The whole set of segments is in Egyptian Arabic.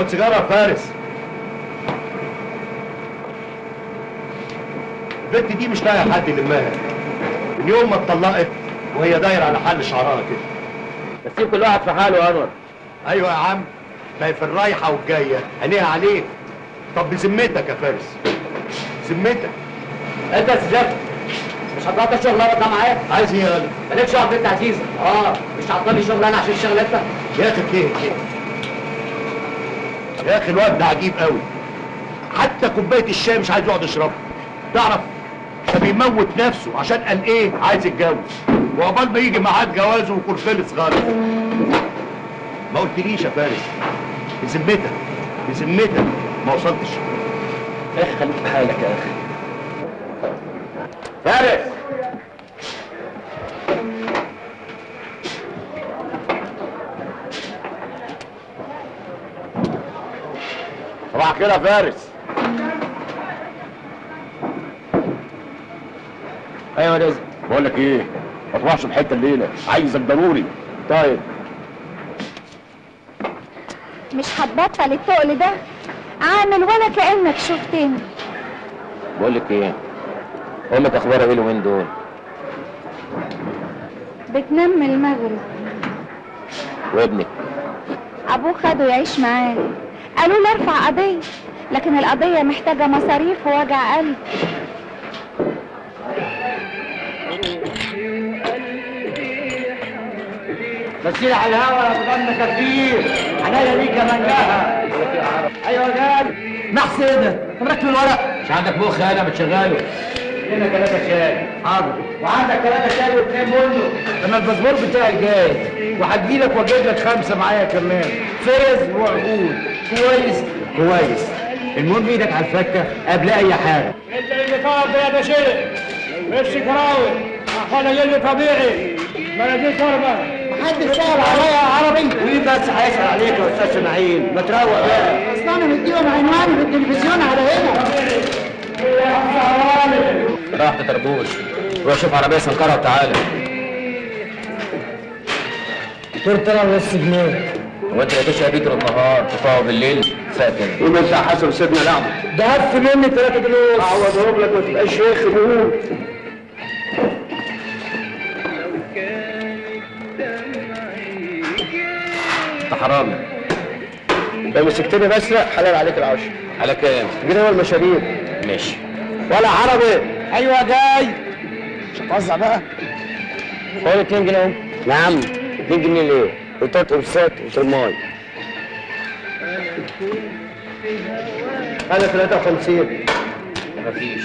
خد سيجاره يا فارس البنت دي مش لاقيه حد يلمها من يوم ما اتطلقت وهي دايره على حل شعرها كده بس سيب كل واحد في حاله يا انور ايوه يا عم ما هي في الرايحه والجايه عينيها عليك طب بذمتك يا فارس ذمتك انت يا سجاد مش هتقطع شغلانه ده معايا عايز ايه يا ولد؟ مالكش دعوه بنت عزيزه اه مش هتعطلي شغلانه عشان تشتغل انت يا اخي ايه كده يا اخي الواد ده عجيب قوي حتى كوبايه الشاي مش عايز يقعد يشربها تعرف ده بيموت نفسه عشان قال ايه عايز يتجوز وعقبال ما يجي ميعاد جوازه ويكون خلص غلط ما قلتليش يا فارس بذمتك بذمتك ما وصلتش يا اخي خليك في حالك يا اخي فارس صباح كده يا فارس ايوه يا رزق بقول لك ايه ما تروحش في حته الليله عايزك ضروري طيب مش هتبطل التقل ده عامل ولا كأنك شفتني بقول لك ايه امك اخبارها ايه اليومين دول بتنام من المغرب وابنك ابوه خده يعيش معاه قالوا له ارفع قضية لكن القضية محتاجة مصاريف ووجع قلب بس على الهوا يا بدنا كتير عناية ليك يا منجاها ايوه يا جال محسن مركب الورق مش عندك مخ انا بتشغله هنا ثلاثة شاي حاضر وعندك ثلاثة شاي واثنين بندق انا الباسبور بتاعي جاهز وهدي لك واجيب لك خمسة معايا كمان فرز وعقود كويس كويس المهم ايدك على الفكة قبل اي حاجة انت اللي طالب ده شيء مش كراوي اخوانا يلي طبيعي مناديل كربة محدش سأل عليا عربي مين بس هيسأل عليك يا استاذ اسماعيل ما تروق بقى اصل انا مديهم عنواني في التلفزيون على هنا راح تطربوش روح شوف عربيه سنكره وتعالى صرت انا نص جنيه هو انت يا باشا بيجري النهار تطلعوا بالليل ساكن قول انت حسب سيدنا لعبه ده هف مني 3 جنيه اعوضهم لك ما تبقاش شيخ قول انت حرامي لو مسكتني بسرق حلال عليك العشر على كام؟ جنيه والمشاريب ماشي ولا عربي ايوه جاي مش هتوزع بقى هو 2 جنيه اهو نعم 2 جنيه ليه؟ وتلات قرصات وترماي انا 53 مفيش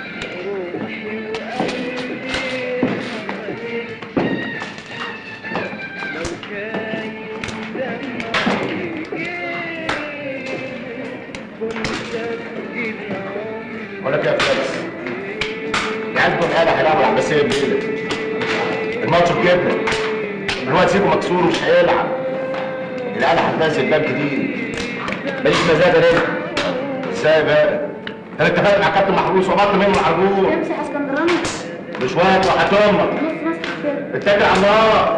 بقول لك يا فارس العيال دول قاعده هيلعبوا العباسيه الليله الماتش بجبنه الواد سيبه مكسور ومش هيلعب العيال هتنزل باب جديد ماليش مزاج يا رزق ازاي بقى؟ انا اتفقت مع كابتن محروس وبطل منه العربون امسح اسكندراني مش وقت وحياة امك نص مسح كده اتكل على الله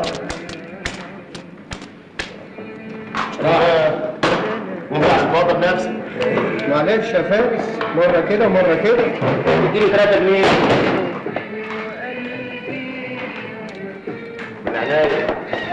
وانت عشان توضب نفسك معلش يا فارس مرة كده مرة كده اديني 3 جنيه من عينيا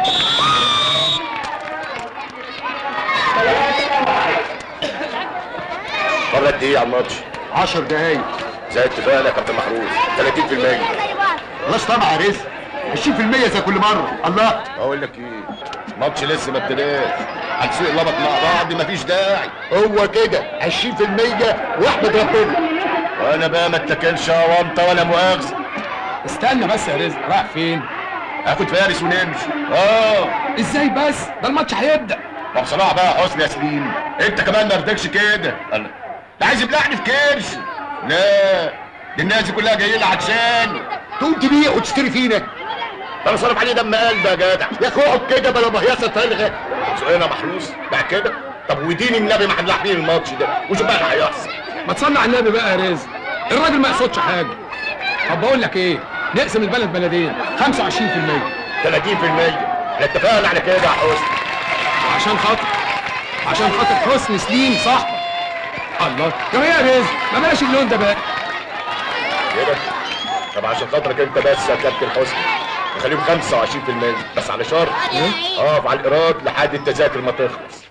مرة قد ايه على الماتش؟ 10 دقايق زي اتفاقنا يا كابتن محروس 30% خلاص طبعا يا رزق 20% زي كل مره الله اقول لك ايه الماتش لسه ما ابتداش هنسوق لبط مع بعض مفيش داعي هو كده 20% واحمد ربنا وانا بقى ما اتكلش وانطه ولا مؤاخذه استنى بس يا رزق رايح فين؟ اخد فارس ونمشي اه ازاي بس؟ ده الماتش هيبدأ ما بصراحه بقى حسن يا سليم انت كمان ما رضيتش كده الله انت عايز يبلعني في كرش لا دي الناس دي كلها جايه لي عطشان تقوم تبيع وتشتري فينا انا صارف عليه دم قلب يا جدع يا اخي اقعد كده بلا مهيصه تلغى سؤالنا محروس بعد كده طب ودين النبي ما هنلعبين الماتش ده وشوف بقى اللي هيحصل ما تصلي على النبي بقى يا رزق الراجل ما يقصدش حاجة طب بقول لك ايه؟ نقسم البلد بلدين 25% 30% احنا اتفقنا على كده يا حسن عشان خاطر عشان خاطر حسن سليم صاحبك الله طب ايه يا رزق ما بلاش اللون ده بقى كده طب عشان خاطرك انت بس يا كابتن حسني نخليهم 25% بس على شرط اقف على الايراد لحد التذاكر ما تخلص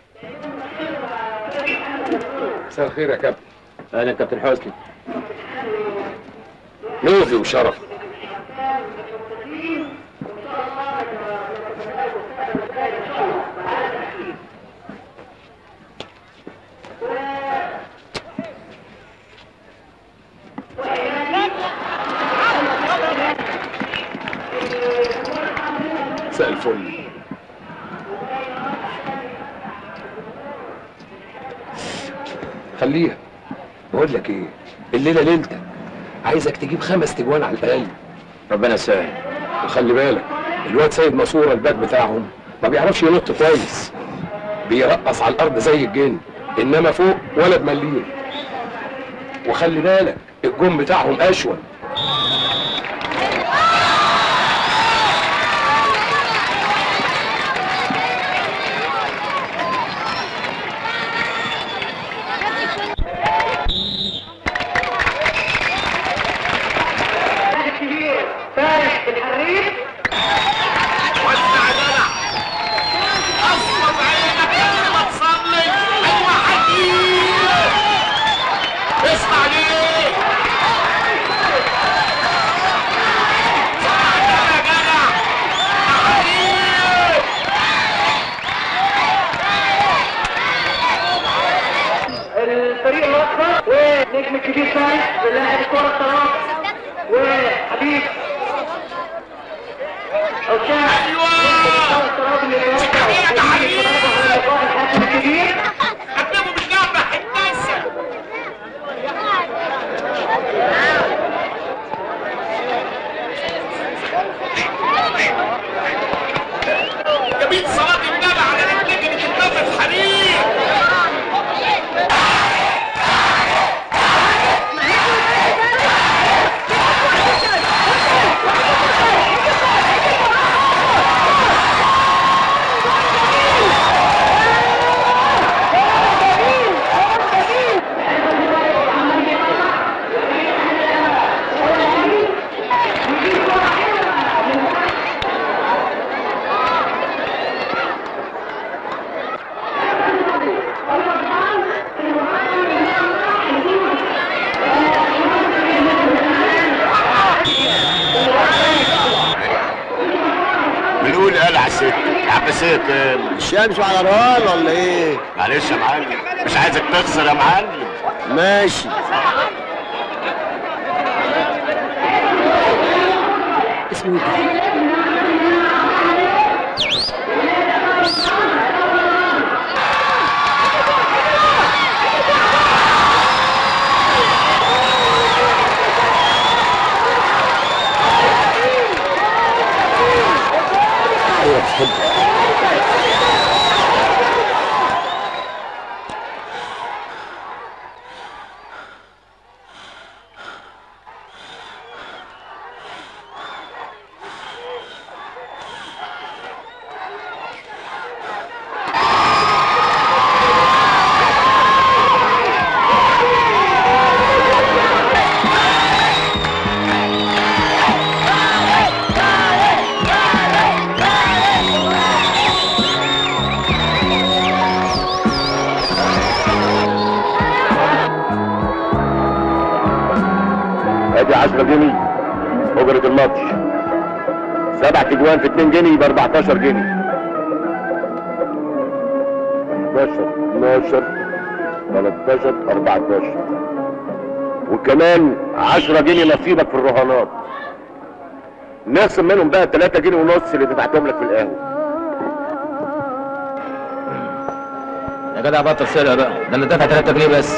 مساء الخير يا كابتن اهلا كابتن حسني نوفي وشرف مساء الفل خليها بقول لك ايه الليله ليلتك عايزك تجيب خمس تجوان على الاقل ربنا يسهل وخلي بالك الواد سيد ماسوره الباك بتاعهم ما بيعرفش ينط كويس بيرقص على الارض زي الجن انما فوق ولا بمليل وخلي بالك الجون بتاعهم اشول اسمع ليه الفريق الاصفر ونجم الكبير فارس لاعب الكره الطراب وحبيب حسام ايوه الطراب اللي يوقع على اللقاء الحاسم الكبير جميل صلاة النبي على رجلك اللي تتنفس حريق بنقول قال على الست العباسية كام؟ الشمس على رهان ولا ايه؟ معلش يا معلم مش عايزك تخسر يا معلم ماشي ادي 10 جنيه اجرة الماتش سبع تجوان في 2 جنيه يبقى 14 جنيه 11 12 13 14 وكمان 10 جنيه نصيبك في الرهانات نقسم منهم بقى 3 جنيه ونص اللي دفعتهم لك في القهوه يا جدع بطل سرقه بقى ده انا دافع 3 جنيه بس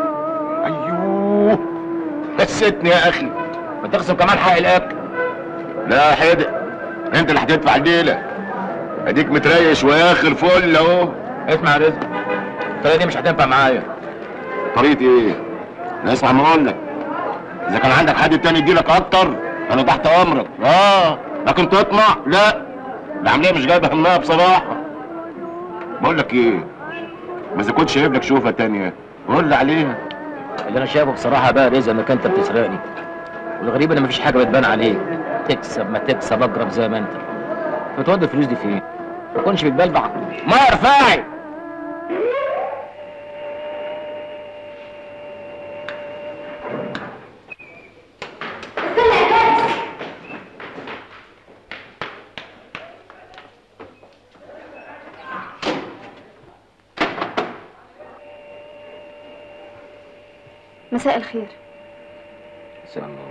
ايوه نسيتني يا اخي ما تخصم كمان حق الاكل لا حدق انت اللي هتدفع الليله اديك متريش واخر فل اهو اسمع يا رزق الطريقه دي مش هتنفع معايا طريقه ايه؟ لا اسمع ما اقول لك اذا كان عندك حد تاني يديلك اكتر انا تحت امرك اه لكن تطمع لا العمليه مش جايبه همها بصراحه بقول لك ايه ما اذا كنت شايف لك شوفه تانية قول لي عليها اللي انا شايفه بصراحه بقى رزق انك انت بتسرقني والغريب ان مفيش حاجه بتبان عليك تكسب ما تكسب اجرب زي ما انت بتودي الفلوس دي فين؟ ما تكونش بتبلبع ما ارفعي مساء الخير السلام عليكم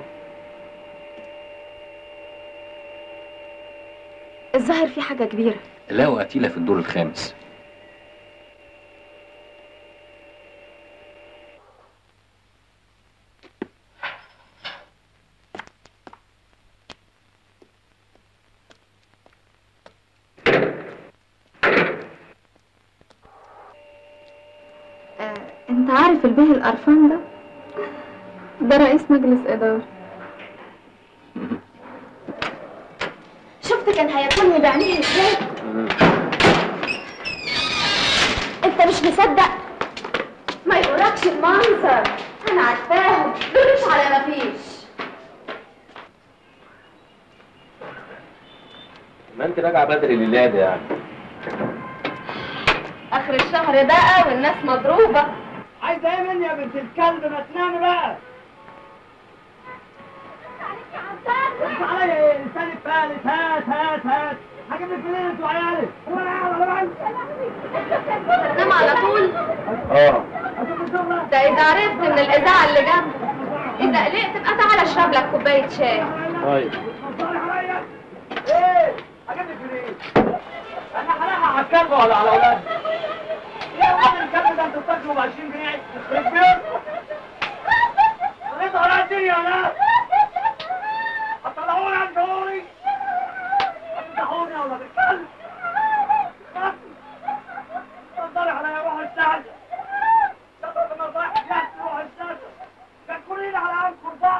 الظاهر في حاجة كبيرة لقوا قتيلة في الدور الخامس آه، انت عارف البيه القرفان ده ده رئيس مجلس إدارة شفت كان هياكلني بعينيه ازاي انت مش مصدق ما يقولكش المنظر انا عارفاهم دول مش على مفيش ما انت راجعه بدري لله ده يعني اخر الشهر بقى والناس مضروبة عايزه ايه مني يا بنت الكلب ما تنامي بقى انت عليا ايه لساني فالت هات هات هات هجيب لك منين انت وعيالك هو انا قاعد على بعض تنام على طول اه اشوف الشغل ده اذا عرفت من الاذاعة اللي جنبك اذا قلقت ابقى تعالى اشرب لك كوباية شاي طيب صالح عليا ايه هجيب لك منين انا هلاقي على الكلب ولا على اولاد يا ولد الكلب ده انتوا بتاكلوا ب 20 جنيه يخرب بيتكم خليت على الدنيا انا هتطلعوني عن شعوري هتفتحوني يا ولد الكلب بس اتفضلي عليا روح السعد شطر لما رايح جهز روح السعد كلكولين على انكم بقى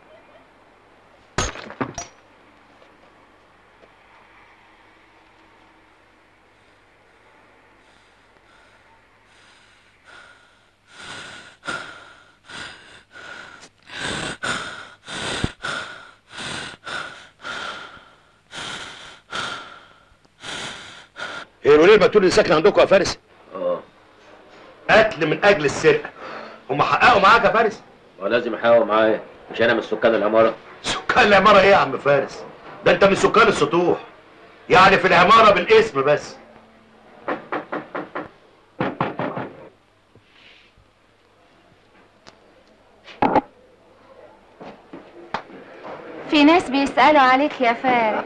هي الوليه المقتول اللي ساكن عندكم يا فارس اه قتل من اجل السرقه هم حققوا معاك يا فارس ولازم يحاول معايا مش انا من سكان العماره سكان العماره ايه يا عم فارس ده انت من سكان السطوح يعني في العماره بالاسم بس في ناس بيسألوا عليك يا فارس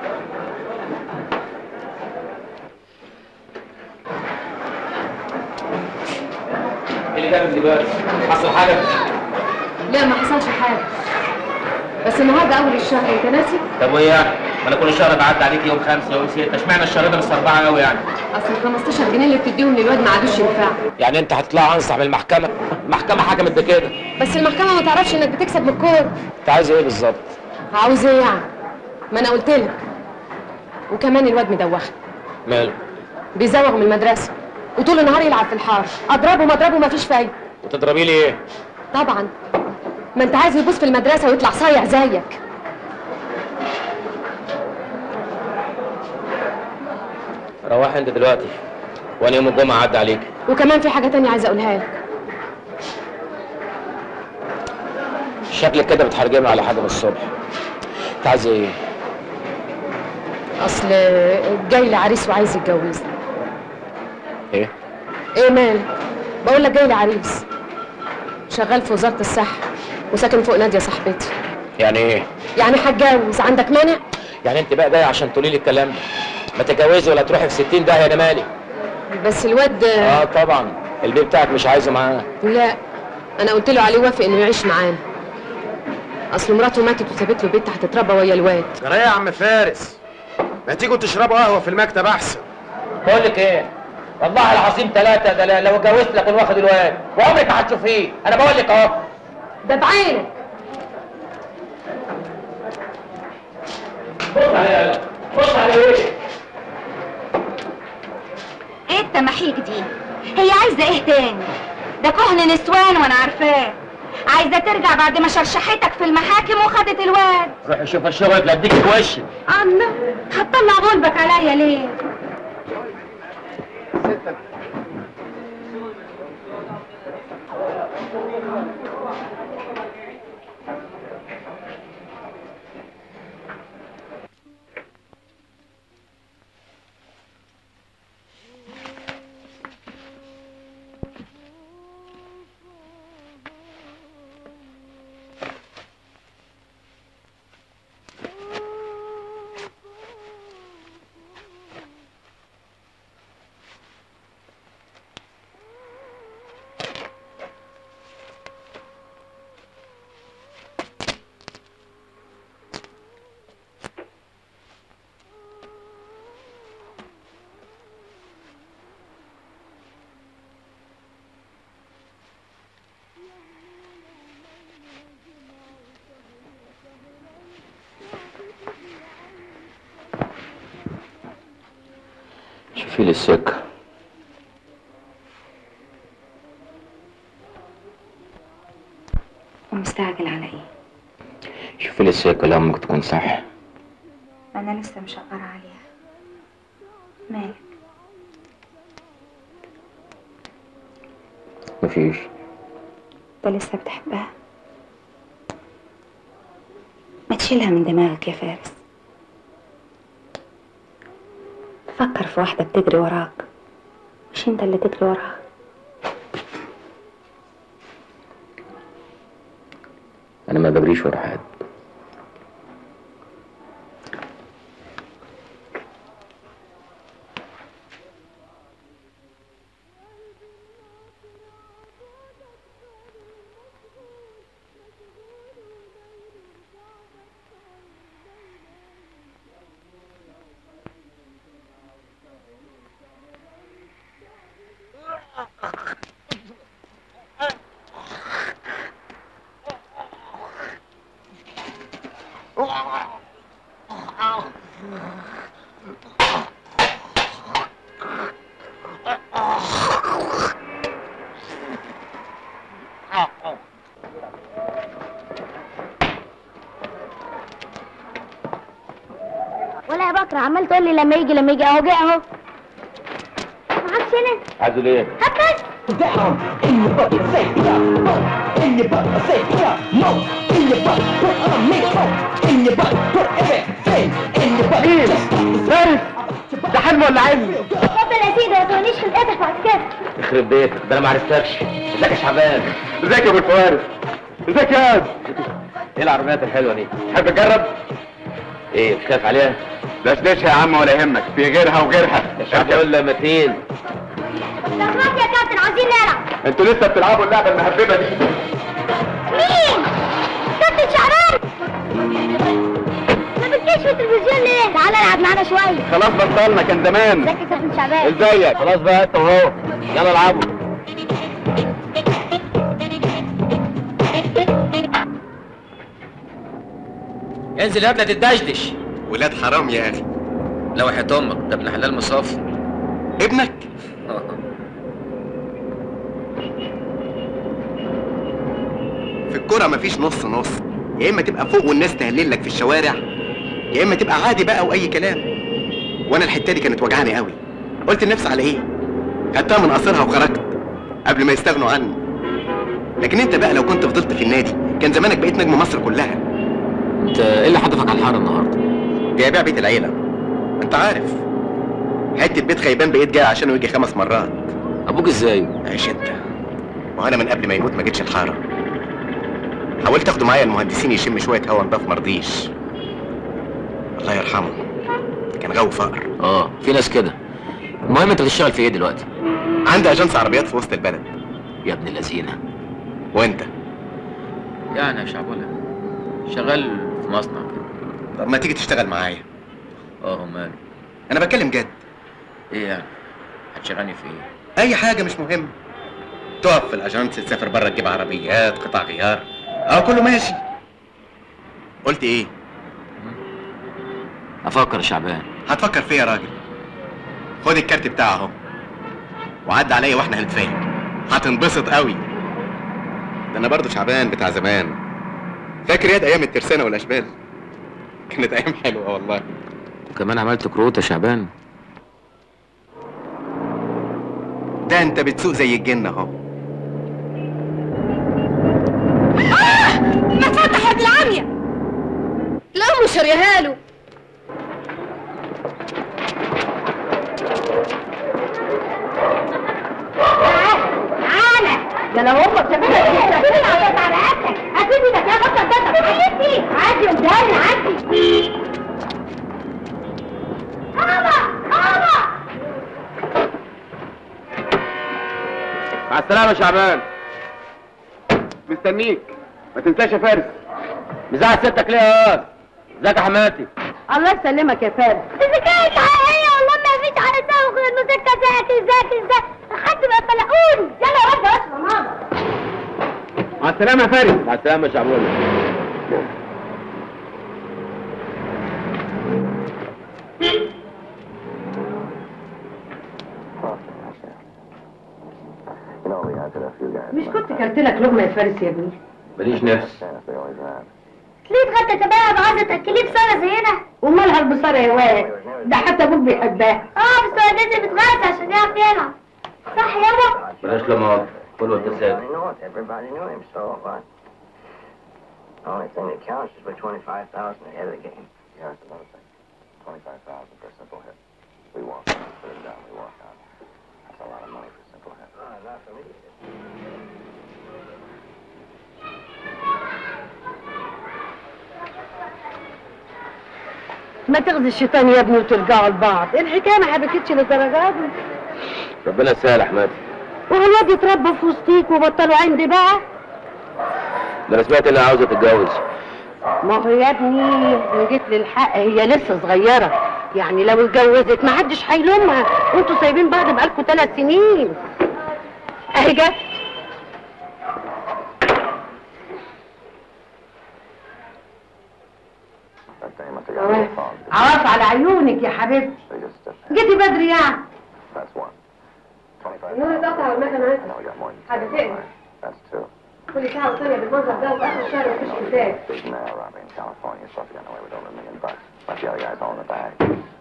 ايه اللي جابك دلوقتي؟ حصل حاجه؟ لا ما حصلش حاجة بس النهارده أول الشهر أنت ناسي؟ طب وايه يعني؟ ما انا كل شهر بعدي عليك يوم خمسه يوم سته اشمعنى الشهر ده مستربعه قوي يعني؟ أصل ال 15 جنيه اللي بتديهم للواد ما عادوش ينفعوا يعني انت هتطلع انصح من المحكمه؟ المحكمه حكمت بكده بس المحكمة ما تعرفش إنك بتكسب من الكورة انت عايز ايه بالظبط؟ عاوز إيه يعني؟ ما أنا قلت لك وكمان الواد مدوخ ماله؟ بيزوغ من المدرسة وطول النهار يلعب في الحار أضربه ما أضربه ما فيش فايدة وتضربي لي ايه؟ طبعا ما أنت عايز يبوس في المدرسة ويطلع صايع زيك روحي انت دلوقتي وانا يوم الجمعه عدى عليك وكمان في حاجة تانية عايزة أقولها لك شكلك كده بتحرجمي على حاجه من الصبح انت عايز ايه؟ أصل جاي لي عريس وعايز يتجوزني ايه؟ ايه مالك بقول لك جاي لي عريس شغال في وزاره الصحه وساكن فوق ناديه صاحبتي يعني ايه؟ يعني هتجوز عندك مانع يعني انت بقى جاي عشان تقولي لي الكلام ده ما تتجوزي ولا تروحي في 60 داهيه انا مالي بس الواد اه طبعا البيت بتاعك مش عايزه معاه لا انا قلت له عليه وافق انه يعيش معانا اصل مراته ماتت وسابت له بنت هتتربى ويا الواد جرى يا عم فارس ما تيجوا تشربوا قهوه في المكتب احسن بقول لك ايه والله العظيم ثلاثة ده لو اتجوزت لكن واخد الواد وعمرك ما هتشوفيه انا بقول لك اهو ده بعينك بص عليه بص عليه ايه ايه التماحيك دي هي عايزة ايه تاني ده كهن نسوان وانا عارفاه عايزة ترجع بعد ما شرشحتك في المحاكم وخدت الواد روح شوف الشغل لا اديك في وشي الله هتطلع غلبك عليا ليه شوفي لي السكة ومستعجل على ايه شوفي لي السكة لأمك تكون صح انا لسه مشقرة عليها مالك مفيش انت لسه بتحبها ما تشيلها من دماغك يا فارس فكر في واحدة بتجري وراك مش انت اللي تجري وراها أنا ما بجريش ورا حد ولا يا بكر عمال تقول لي لما يجي لما يجي اهو جه اهو معكش هنا عايزه ليه؟ هات بس ده حلم ولا علم اتفضل يا سيدي ما تقوليش خلقتك بعد كده يخرب بيتك ده أنا ما عرفتكش ازيك يا شعبان ازيك يا ابو الفوارس ازيك يا واد ايه العربيات الحلوة دي؟ تحب تجرب ايه تخاف عليها؟ دشدشها يا عم ولا يهمك في غيرها وغيرها يا شعبان ولا متين لحظات يا كابتن عايزين نلعب انتوا لسه بتلعبوا اللعبه المهببه دي مين؟ كابتن شعبان ما بتجيش في التلفزيون ليه؟ تعالى العب معانا شوية خلاص بطلنا كان زمان ازيك يا كابتن شعبان ازيك خلاص بقى انت وهو يلا العبوا انزل يا ابني تدشدش ولاد حرام يا اخي لو وحياة امك ده ابن حلال مصافي ابنك في الكرة مفيش نص نص يا اما تبقى فوق والناس تهلل لك في الشوارع يا اما تبقى عادي بقى واي كلام وانا الحته دي كانت وجعاني قوي قلت لنفسي على ايه خدتها من قصرها وخرجت قبل ما يستغنوا عني لكن انت بقى لو كنت فضلت في النادي كان زمانك بقيت نجم مصر كلها انت ايه اللي حدفك على الحاره النهارده؟ جاي ابيع بيت العيله انت عارف حته بيت خيبان بقيت جاي عشانه يجي خمس مرات ابوك ازاي؟ عيش انت وانا من قبل ما يموت ما جيتش الحاره حاولت اخده معايا المهندسين يشم شويه هوا نضاف مرضيش الله يرحمه كان غاوي فقر اه في ناس كده المهم انت بتشتغل في ايه دلوقتي؟ عندي اجنس عربيات في وسط البلد يا ابن اللذينه وانت يعني يا شعبولة شغال في مصنع كده طب ما تيجي تشتغل معايا اه ماله انا بتكلم جد ايه يعني؟ هتشغلني في ايه؟ اي حاجه مش مهم تقف في الاجنس تسافر بره تجيب عربيات قطع غيار اه كله ماشي قلت ايه افكر يا شعبان هتفكر فيا يا راجل خد الكارت بتاعه اهو وعدى عليا واحنا هنتفاهم هتنبسط قوي ده انا برضه شعبان بتاع زمان فاكر ياد ايام الترسانه والاشبال كانت ايام حلوه والله وكمان عملت كروت يا شعبان ده انت بتسوق زي الجن اهو ما فتح يا بالعافية لا أمه شاريها له تعالى ده لو امك شافتك هتقول على على اكلك هتدي ده يا بطل ده عادي عادي قدامي عادي ماما ماما مع السلامة يا شعبان مستنيك ما تنساش يا فارس مزعل ستك ليه يا واد ازيك يا حماتي الله يسلمك يا فارس اذا كانت حقيقيه والله ما فيش حاجه تسوي غير انه سكه ذاكي ذاكي ذاكي لحد ما بلقوني يلا يا رب اشرب ماما مع السلامة يا فارس مع السلامة يا شعبان مش كنت كلت لك لقمه يا فارس يا ابني ماليش نفس ليه اتغدى شباب عايزه تاكليه بصاره زينا ومالها البصاره يا واد ده حتى ابوك بيحبها اه بس هو لازم يتغدى عشان يعرف يلعب صح يابا بلاش لما كل وانت ساكت Everybody knew it. Everybody knew him, so what? The only thing that counts is we're 25,000 ahead of the game. Here's another thing. Twenty-five thousand for a simple hit. We walk on, put it down, we walk on. That's a lot of money for a simple hit. Oh, not for me. ما تغزي الشيطان يا ابني وترجعوا لبعض الحكايه ما حبكتش للدرجات دي ربنا يسهل يا حماتي وهو الواد يتربى في وسطيك وبطلوا عندي بقى ده انا سمعت انها عاوزة تتجوز ما هو يا ابني ان جيت للحق هي لسه صغيره يعني لو اتجوزت ما حدش هيلومها انتوا سايبين بعض بقالكوا ثلاث سنين اهي جت That day must have got a little fog. عواف على عيونك يا حبيبتي They just, uh, جيتي بدري يعني that's one. Twenty-five نور thousand. قطع المكنه I know we got more than حاجة ten. تقلق. That's two. كل ساعه وثانيه بالمنظر ده وفي اخر الشهر مفيش كتاب Big nail robbery in California. Supposed to get away with over a million bucks. But the other guy's all in the bag.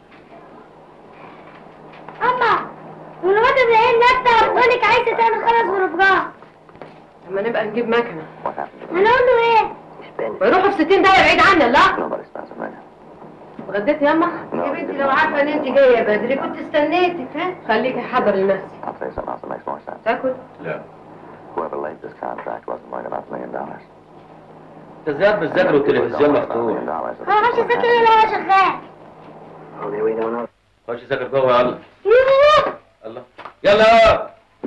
اما والواد ابراهيم نفسه بتقولك عايزه تعمل خمس غرفات لما نبقى نجيب مكنه What happened to هنقول له ايه؟ ويروحوا في 60 دقيقه بعيد عنا لا Nobody spends a million. اتغديت ياما يا بنتي لو عارفه ان انت جايه بدري كنت استنيتك ها خليكي حاضر لنفسك I'll tell you something else that makes more sense. تاكل لا Whoever laid this contract wasn't worried about a million dollars. انت ازاي بتذاكر والتلفزيون About a مفتوح million dollars. هو ماشي ساكن اللي هو شغال Only we don't know. خش ذاكر جوه يلا يوه الله يلا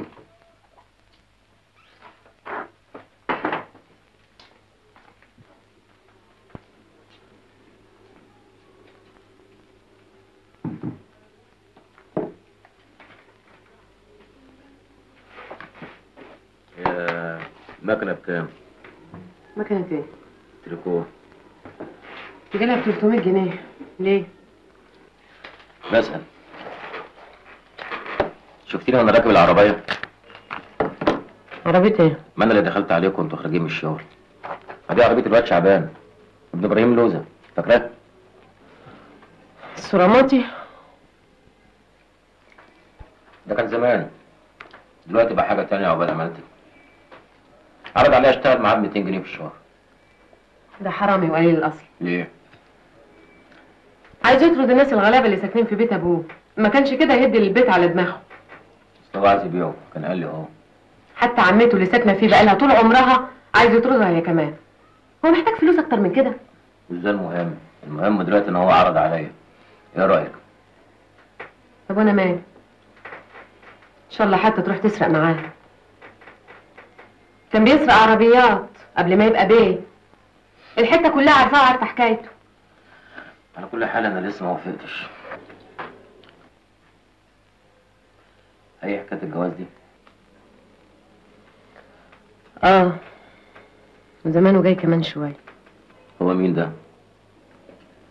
يا المكنة بكام؟ مكنه ايه؟ تريكو جالها ب 300 جنيه ليه؟ بسأل شفتيني وانا راكب العربية؟ عربيه ايه؟ ما انا اللي دخلت عليكم وانتوا خارجين من الشغل ما دي عربية الواد شعبان ابن ابراهيم لوزة فاكراه؟ السراماتي ده كان زمان دلوقتي بقى حاجة تانية عقبال عملتي عرض عليا اشتغل معاه ب 200 جنيه في الشهر ده حرامي وقليل الاصل ليه؟ عايز يطرد الناس الغلابه اللي ساكنين في بيت ابوه ما كانش كده يهد البيت على دماغه اصل هو عايز يبيعه كان قال لي اهو حتى عمته اللي ساكنه فيه بقالها طول عمرها عايز يطردها هي كمان هو محتاج فلوس اكتر من كده مش ده المهم المهم دلوقتي ان هو عرض عليا ايه رأيك؟ طب وانا مالي ان شاء الله حتى تروح تسرق معاه كان بيسرق عربيات قبل ما يبقى بيه الحته كلها عارفاه وعارفه حكايته على كل حال انا لسه ما وافقتش هي حكاية الجواز دي اه زمانه جاي كمان شويه هو مين ده؟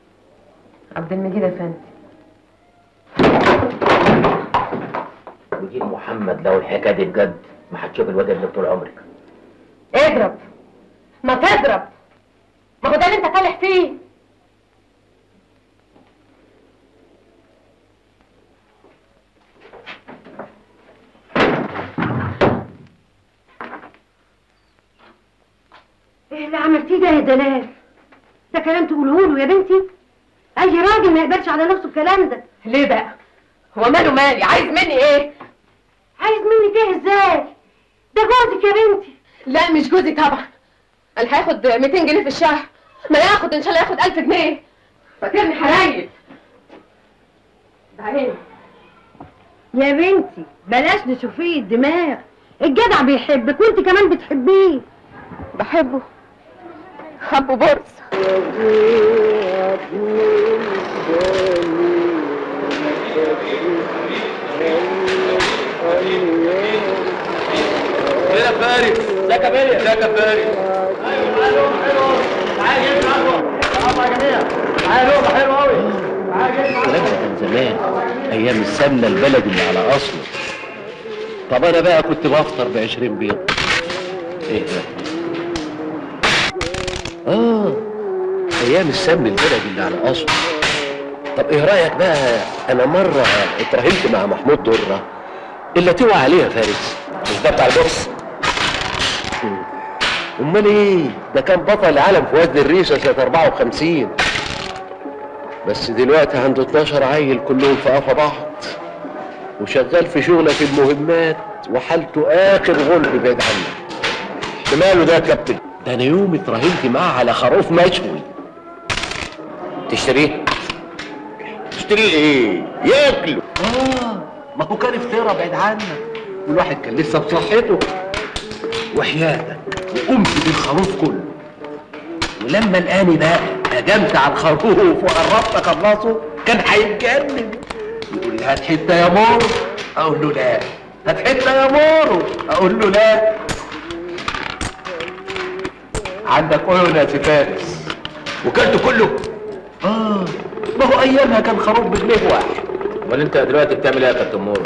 عبد المجيد افندي دين محمد لو الحكايه دي بجد ما هتشوف الواد ابن طول عمرك اضرب ما تضرب ما هو ده اللي انت فالح فيه ايه اللي عملتيه ده يا دلال ده كلام تقوله له يا بنتي اي راجل ما يقبلش على نفسه الكلام ده ليه بقى هو ماله مالي عايز مني ايه عايز منك ايه ازاي ده جوزك يا بنتي لا مش جوزي طبعا انا هاخد 200 جنيه في الشهر ما ياخد ان شاء الله ياخد 1000 جنيه فاكرني حرايق بعدين يا بنتي بلاش نشوفيه الدماغ الجدع بيحبك وانت كمان بتحبيه بحبه حبه بورس ايه يا فارس ازيك يا بيلي ازيك يا فارس ايوه حلو حلو تعالى جيب القهوه يا جميع تعالى لقمه حلوه قوي تعالى جيب الكلام ده كان زمان ايام السمنه البلدي اللي على اصله طب انا بقى كنت بفطر ب 20 بيض ايه ده اه ايام السمن البلدي اللي على اصله طب ايه رايك بقى انا مره اتراهنت مع محمود دره اللي توعى عليه يا فارس مش ده بتاع البوكس امال ايه ده كان بطل العالم في وزن الريشه سنه 54 بس دلوقتي عنده 12 عيل كلهم في قفا بعض وشغال في شغله في المهمات وحالته اخر غلب بعيد عنه ده ماله ده يا كابتن ده انا يوم اتراهنت معاه على خروف مشوي تشتريه تشتريه ايه ياكله اه ما هو كان افترا بعيد عنك والواحد كان لسه بصحته وحياتك وقمت بالخروف كله ولما لقاني بقى هجمت على الخروف وقربت اخلصه كان هيتجنن يقول لي هات حته يا مورو اقول له لا هات حته يا مورو اقول له لا عندك عيون يا سي فارس وكلته كله اه ما هو ايامها كان خروف بجنيه واحد امال انت دلوقتي بتعمل ايه يا كابتن مورو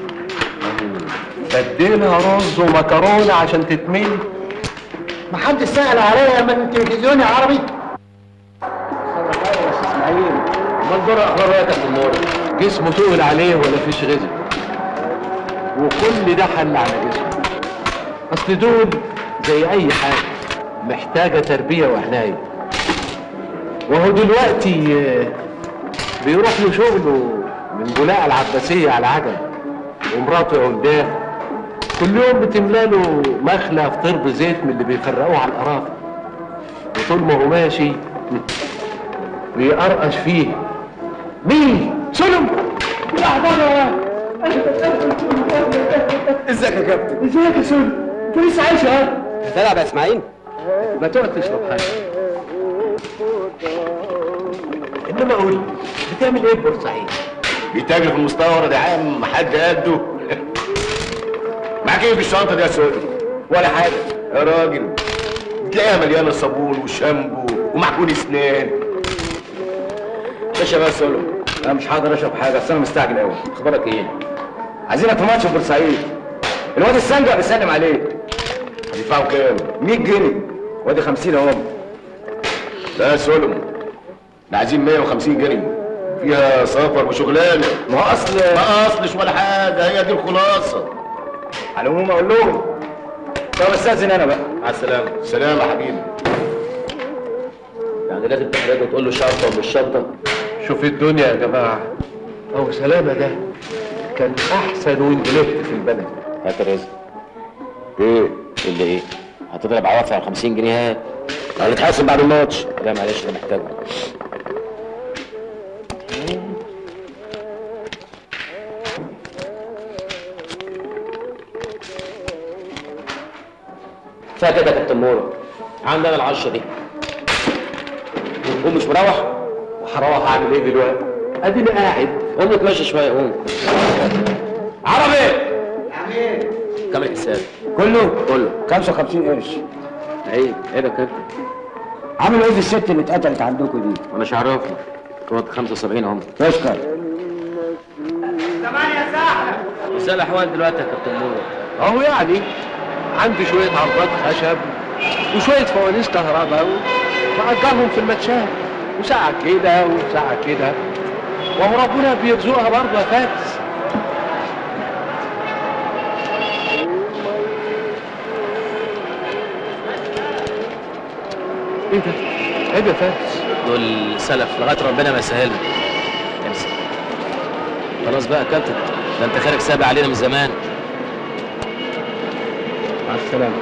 بديلها رز ومكرونه عشان تتملي محدش سأل عليا من تلفزيوني عربي امال دور اخبار ايه يا كابتن مورو جسمه تقل عليه ولا فيش غذاء وكل ده حل على جسمه اصل دول زي اي حاجه محتاجه تربيه وعنايه وهو دلوقتي آه، بيروح له شغله من بناء العباسيه على عجل ومراته عمداه كل يوم بتملى له مخلة في طرب زيت من اللي بيفرقوه على القرافة وطول ما هو ماشي بيقرقش فيه مين؟ سلم ازيك يا كابتن ازيك يا سولي انت لسه عايش ها تلعب يا اسماعيل ما تقعد تشرب حاجة انما قول لي، بتعمل ايه في بورسعيد؟ بيتاجر في المستورد يا عم حد قده معاك ايه في الشنطه دي يا سوري ولا حاجه يا راجل تلاقيها مليانه صابون وشامبو ومعجون اسنان باشا بقى سولو انا مش هقدر اشرب حاجه اصل انا مستعجل قوي اخبارك ايه عايزينك في ماتش في بورسعيد الواد السنجة بيسلم عليك هتدفعوا كام 100 جنيه وادي 50 اهو لا يا سولم ده عايزين 150 جنيه فيها سفر وشغلانه ما هو اصل ما اصلش ولا حاجه هي دي الخلاصه على العموم اقول لهم طب استاذن انا بقى مع السلامه سلام يا حبيبي يعني لازم تحرجه وتقول له شنطه ومش شنطه شوف الدنيا يا جماعة أو سلامة ده كان أحسن وانجلبت في البلد هات الرزق ايه اللي ايه هتضرب عوافي على 50 جنيه هات هنتحاسب بعد الماتش لا معلش انا محتاجه كفايه كده يا كابتن مورو عندنا العشرة دي قوم مش مروح وهروح أعمل إيه دلوقتي؟ أديني قاعد قوم اتمشى شويه قوم عربي كم الحساب كله كله 55 قرش عيب عيب يا كابتن عملوا ايه في الست اللي اتقتلت عندكم دي؟ انا مش عارفها كنت 75 عمر تشكر ازاي الاحوال دلوقتي يا كابتن نور اهو يعني عندي شويه عرضات خشب وشويه فوانيس كهرباء وبأجرهم في الماتشات وساعه كده وساعه كده وهو ربنا بيرزقها برضه يا فارس ايه ده؟ ايه ده يا فارس؟ دول سلف لغايه ربنا ما يسهلنا امسك خلاص بقى يا كابتن ده انت خارج سابق علينا من زمان مع السلامه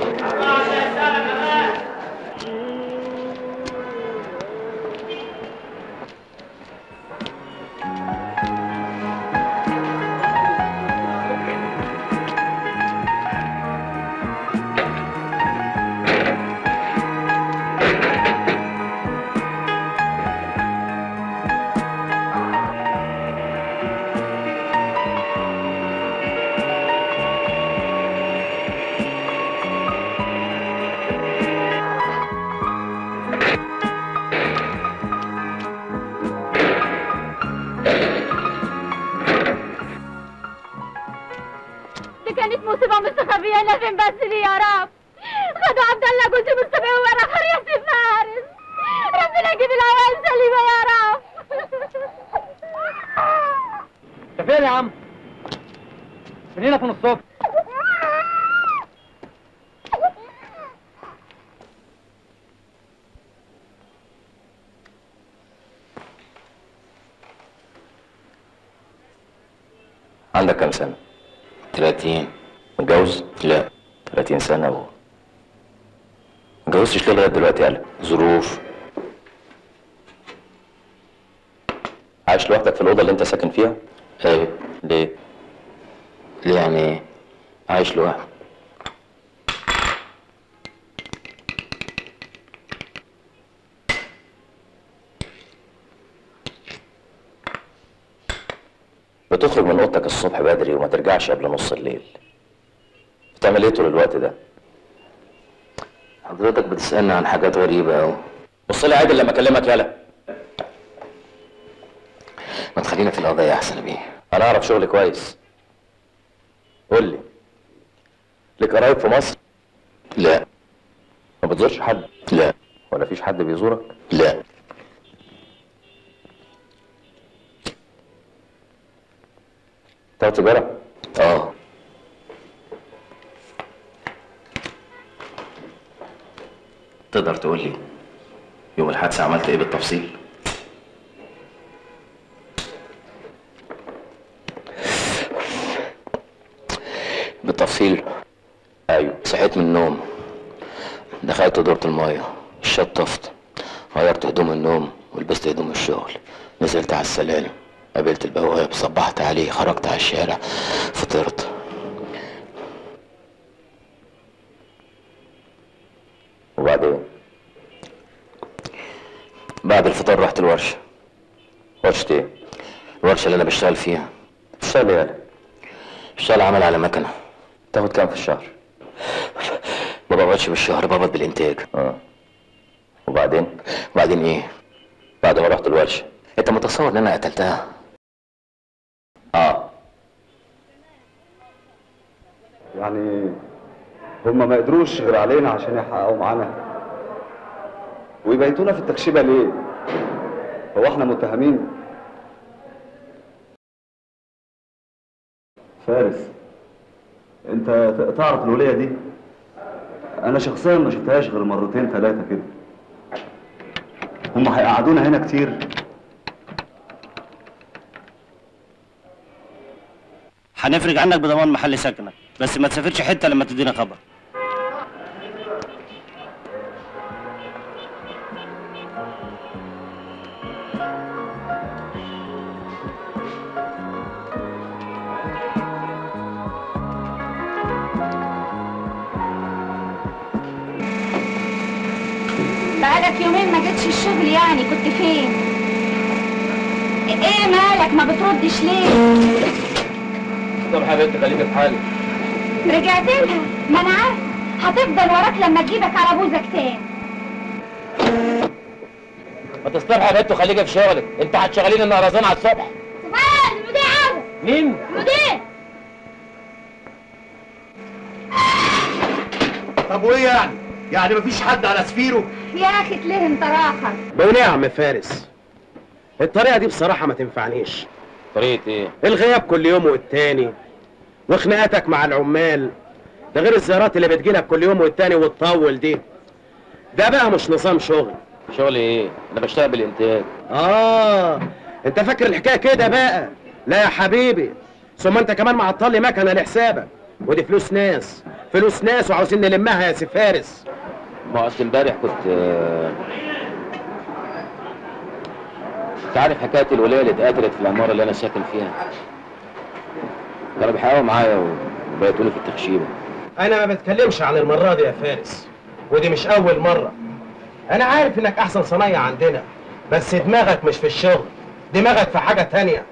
دي كانت مصيبة مستخبية أنا فين بس لي يا رب خدوا عبد الله جوزي مستخبي ورا خر يا سي فارس ربنا يجيب العوال سليمة يا رب انت فين يا عم؟ من هنا فين الصبح؟ عندك كام سنة؟ 30 متجوز؟ لا 30 سنة و متجوزتش ليه لغاية دلوقتي يالا؟ ظروف عايش لوحدك في الأوضة اللي أنت ساكن فيها؟ أيوه ليه؟ ليه يعني إيه؟ عايش لوحدك بتخرج من اوضتك الصبح بدري وما ترجعش قبل نص الليل بتعمل ايه طول الوقت ده حضرتك بتسألني عن حاجات غريبة أوي بص لي عادل لما أكلمك يالا ما تخلينا في القضية أحسن بيه أنا أعرف شغل كويس قول لي لك قرايب في مصر؟ لا ما بتزورش حد؟ لا ولا فيش حد بيزورك؟ لا بتاع تجارة؟ اه تقدر تقول لي يوم الحادثة عملت ايه بالتفصيل؟ بالتفصيل ايوه صحيت من النوم دخلت دورة المية شطفت غيرت هدوم النوم ولبست هدوم الشغل نزلت على السلالم قابلت البواب صبحت عليه خرجت على الشارع فطرت وبعدين بعد الفطار رحت الورشة ورشة ايه؟ الورشة اللي انا بشتغل فيها بتشتغل ايه يالا؟ بشتغل عمل على مكنة تاخد كام في الشهر؟ ما بقبضش بالشهر بقبض بالانتاج اه وبعدين؟ وبعدين ايه؟ بعد ما رحت الورشة انت متصور ان انا قتلتها؟ اه يعني هم ما قدروش غير علينا عشان يحققوا معانا ويبيتونا في التخشيبه ليه؟ هو احنا متهمين؟ فارس انت ت- تعرف الوليه دي؟ انا شخصيا ما شفتهاش غير مرتين ثلاثه كده هم هيقعدونا هنا كتير هنفرج عنك بضمان محل سكنك بس ما تسافرش حته لما تدينا خبر بقالك يومين ما جيتش الشغل يعني كنت فين ايه مالك ما بتردش ليه طب حبيبتي خليكي في حالك رجعت لها ما انا عارف هتفضل وراك لما تجيبك على بوزك تاني ما تصطبح يا بنت وخليكي في شغلك انت هتشغلين النهرزان على الصبح سبحان المدير عاوز مين؟ المدير طب وايه يعني؟ يعني مفيش حد على سفيره؟ يا اخي تليه انت راخر بقول ايه يا عم فارس الطريقه دي بصراحه ما تنفعنيش طريقه ايه الغياب كل يوم والتاني وخناقاتك مع العمال ده غير الزيارات اللي بتجيلك كل يوم والتاني وتطول دي ده بقى مش نظام شغل شغل ايه انا بشتغل بالانتاج اه انت فاكر الحكايه كده بقى لا يا حبيبي ثم انت كمان معطل لي مكنه لحسابك ودي فلوس ناس فلوس ناس وعاوزين نلمها يا سي فارس ما اصل امبارح كنت آه، انت عارف حكايه الولايه اللي اتقتلت في العماره اللي انا ساكن فيها كانوا بيحققوا معايا وبيتوني في التخشيبه انا ما بتكلمش عن المره دي يا فارس ودي مش اول مره انا عارف انك احسن صنايع عندنا بس دماغك مش في الشغل دماغك في حاجه تانية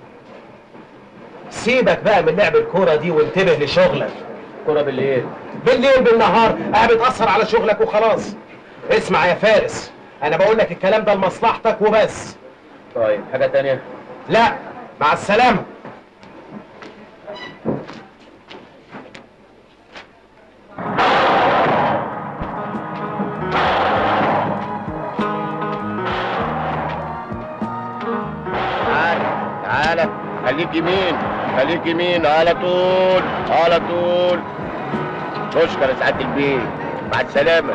سيبك بقى من لعب الكوره دي وانتبه لشغلك كوره بالليل بالليل بالنهار قاعد بتاثر على شغلك وخلاص اسمع يا فارس انا بقول لك الكلام ده لمصلحتك وبس طيب حاجه تانية لا مع السلامه تعالى تعالى خليك يمين خليك يمين على طول على طول تشكر يا سعاده البيت مع السلامه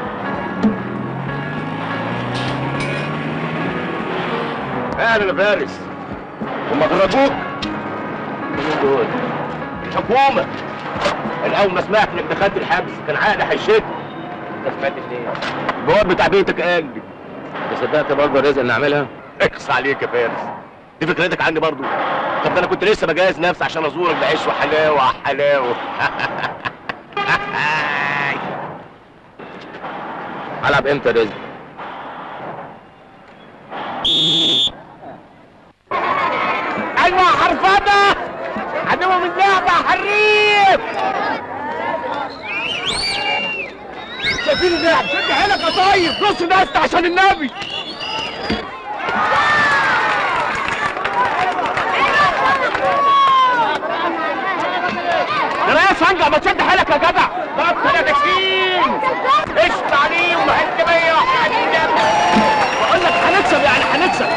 اهلا يا فارس هم خرجوك مين دول الحكومه الاول ما سمعت انك دخلت الحبس كان عقلي هيشد انت سمعت ليه الجواب بتاع بيتك قال لي انت صدقت برضه الرزق اني اعملها اكس عليك يا فارس دي فكرتك عني برضو طب ده انا كنت لسه بجهز نفسي عشان ازورك بعيش وحلاوه على حلاوه هلعب امتى رزق ايوه حرفانه عدوه من لعبه حريف شايفين اللعب شد حيلك يا طيب نص دست عشان النبي يا يا سنجة ما تشد حيلك يا جدع بطل يا تكفين قشط عليه ومهد بيا بقول لك هنكسب يعني هنكسب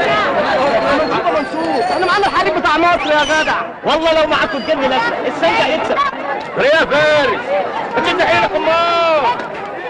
احنا معانا الحريق بتاع مصر يا جدع والله لو معاكم تجيب لي لازمه السنجة يكسب يا فارس تشد حيلك امال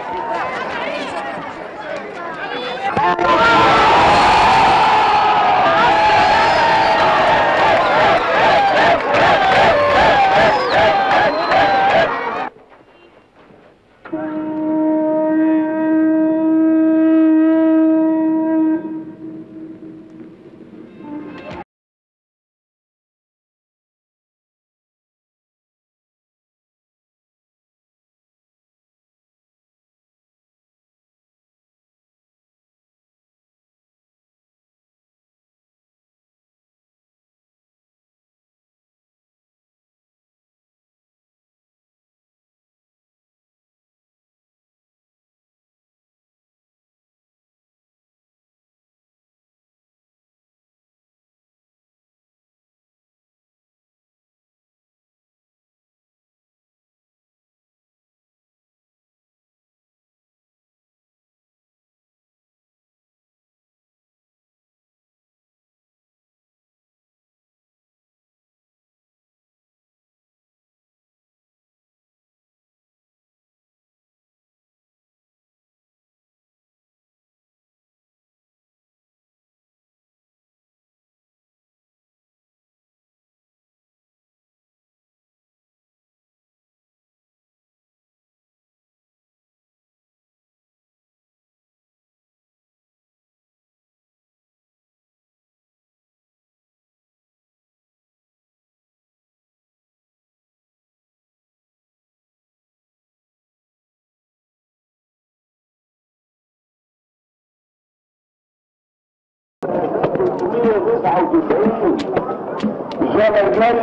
جبل جري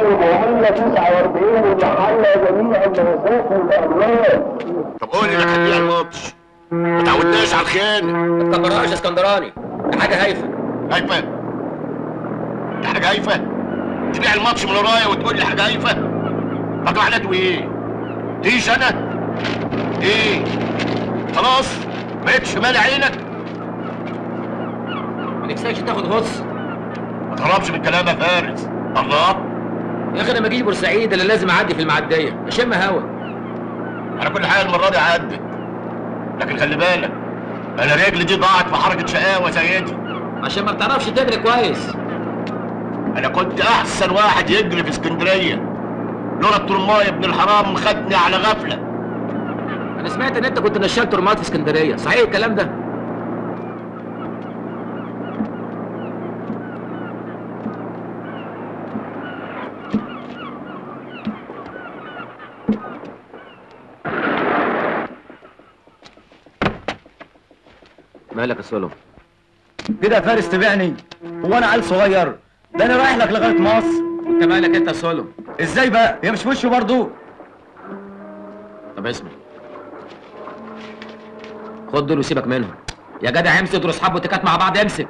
449 وتحلى جميع المناطق والأموال طب قول لي ما تخليها الماتش ما تعودناش على الخيانه ما تكبرهاش يا اسكندراني دي حاجه هايفه هايفه دي حاجه هايفه تبيع الماتش من ورايا وتقول لي حاجه هايفه طب معناته ايه؟ تيجي انا ايه خلاص بقتش مالي عينك ما نفسكش تاخد غص ما تهربش من كلام يا فارس الله يا اخي انا ما اجيش بورسعيد الا لازم اعدي في المعديه اشم هوا على كل حال المره دي عدت لكن خلي بالك انا رجلي دي ضاعت في حركه شقاوه زي دي عشان ما بتعرفش تجري كويس انا كنت احسن واحد يجري في اسكندريه لولا الطرمايه ابن الحرام خدني على غفله انا سمعت ان انت كنت نشال ترمات في اسكندريه صحيح الكلام ده مالك يا سولو كده يا فارس تبيعني هو انا عيل صغير ده انا رايح لك لغايه مصر انت مالك انت يا سولو ازاي بقى هي مش في وشه برضه طب اسمع خد دول وسيبك منهم يا جدع امسك دول اصحاب وتكات مع بعض امسك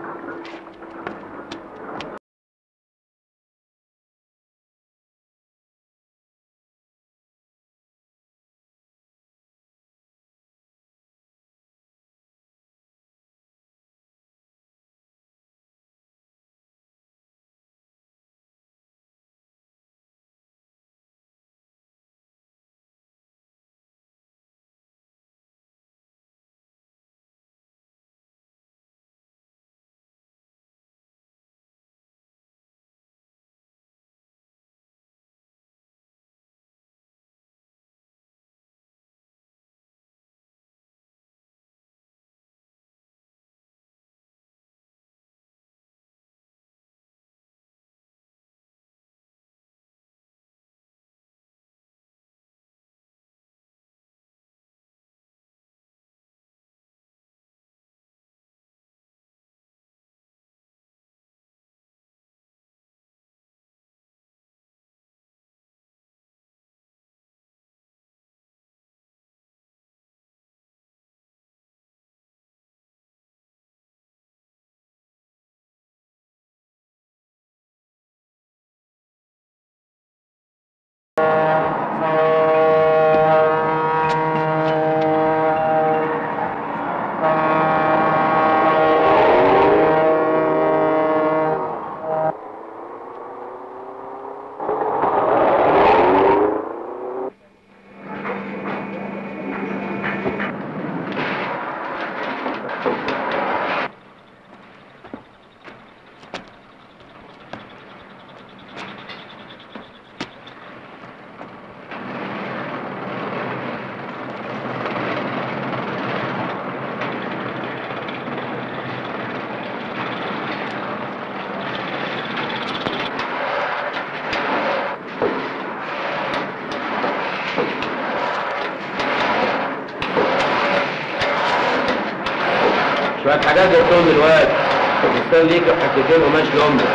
شوية حاجات جبتهم للواد مستني ليك حتتين وماشي لأمك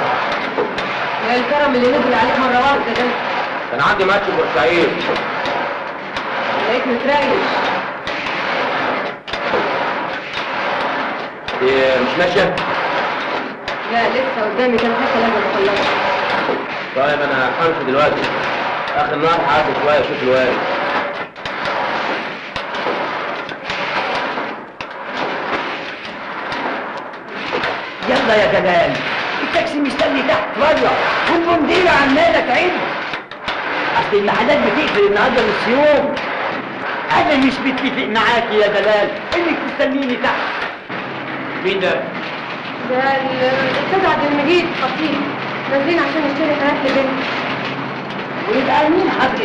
يا الكرم اللي نزل عليك مرة واحدة ده كان عندي ماتش في بورسعيد لقيت متريش دي مش ماشية؟ لا لسه قدامي كام حتة لازم اخلصها طيب أنا همشي دلوقتي آخر النهار هعدي شوية أشوف الواد يلا يا جلال التاكسي مستني تحت بره والمنديرة عمالة تعد اصل المحلات بتقفل النهارده نص يوم انا مش متفق معاكي يا جلال انك تستنيني تحت مين ده؟ ده الاستاذ عبد المجيد خطيب نازلين عشان نشتري حاجات لبنتي ويبقى مين حضرتك؟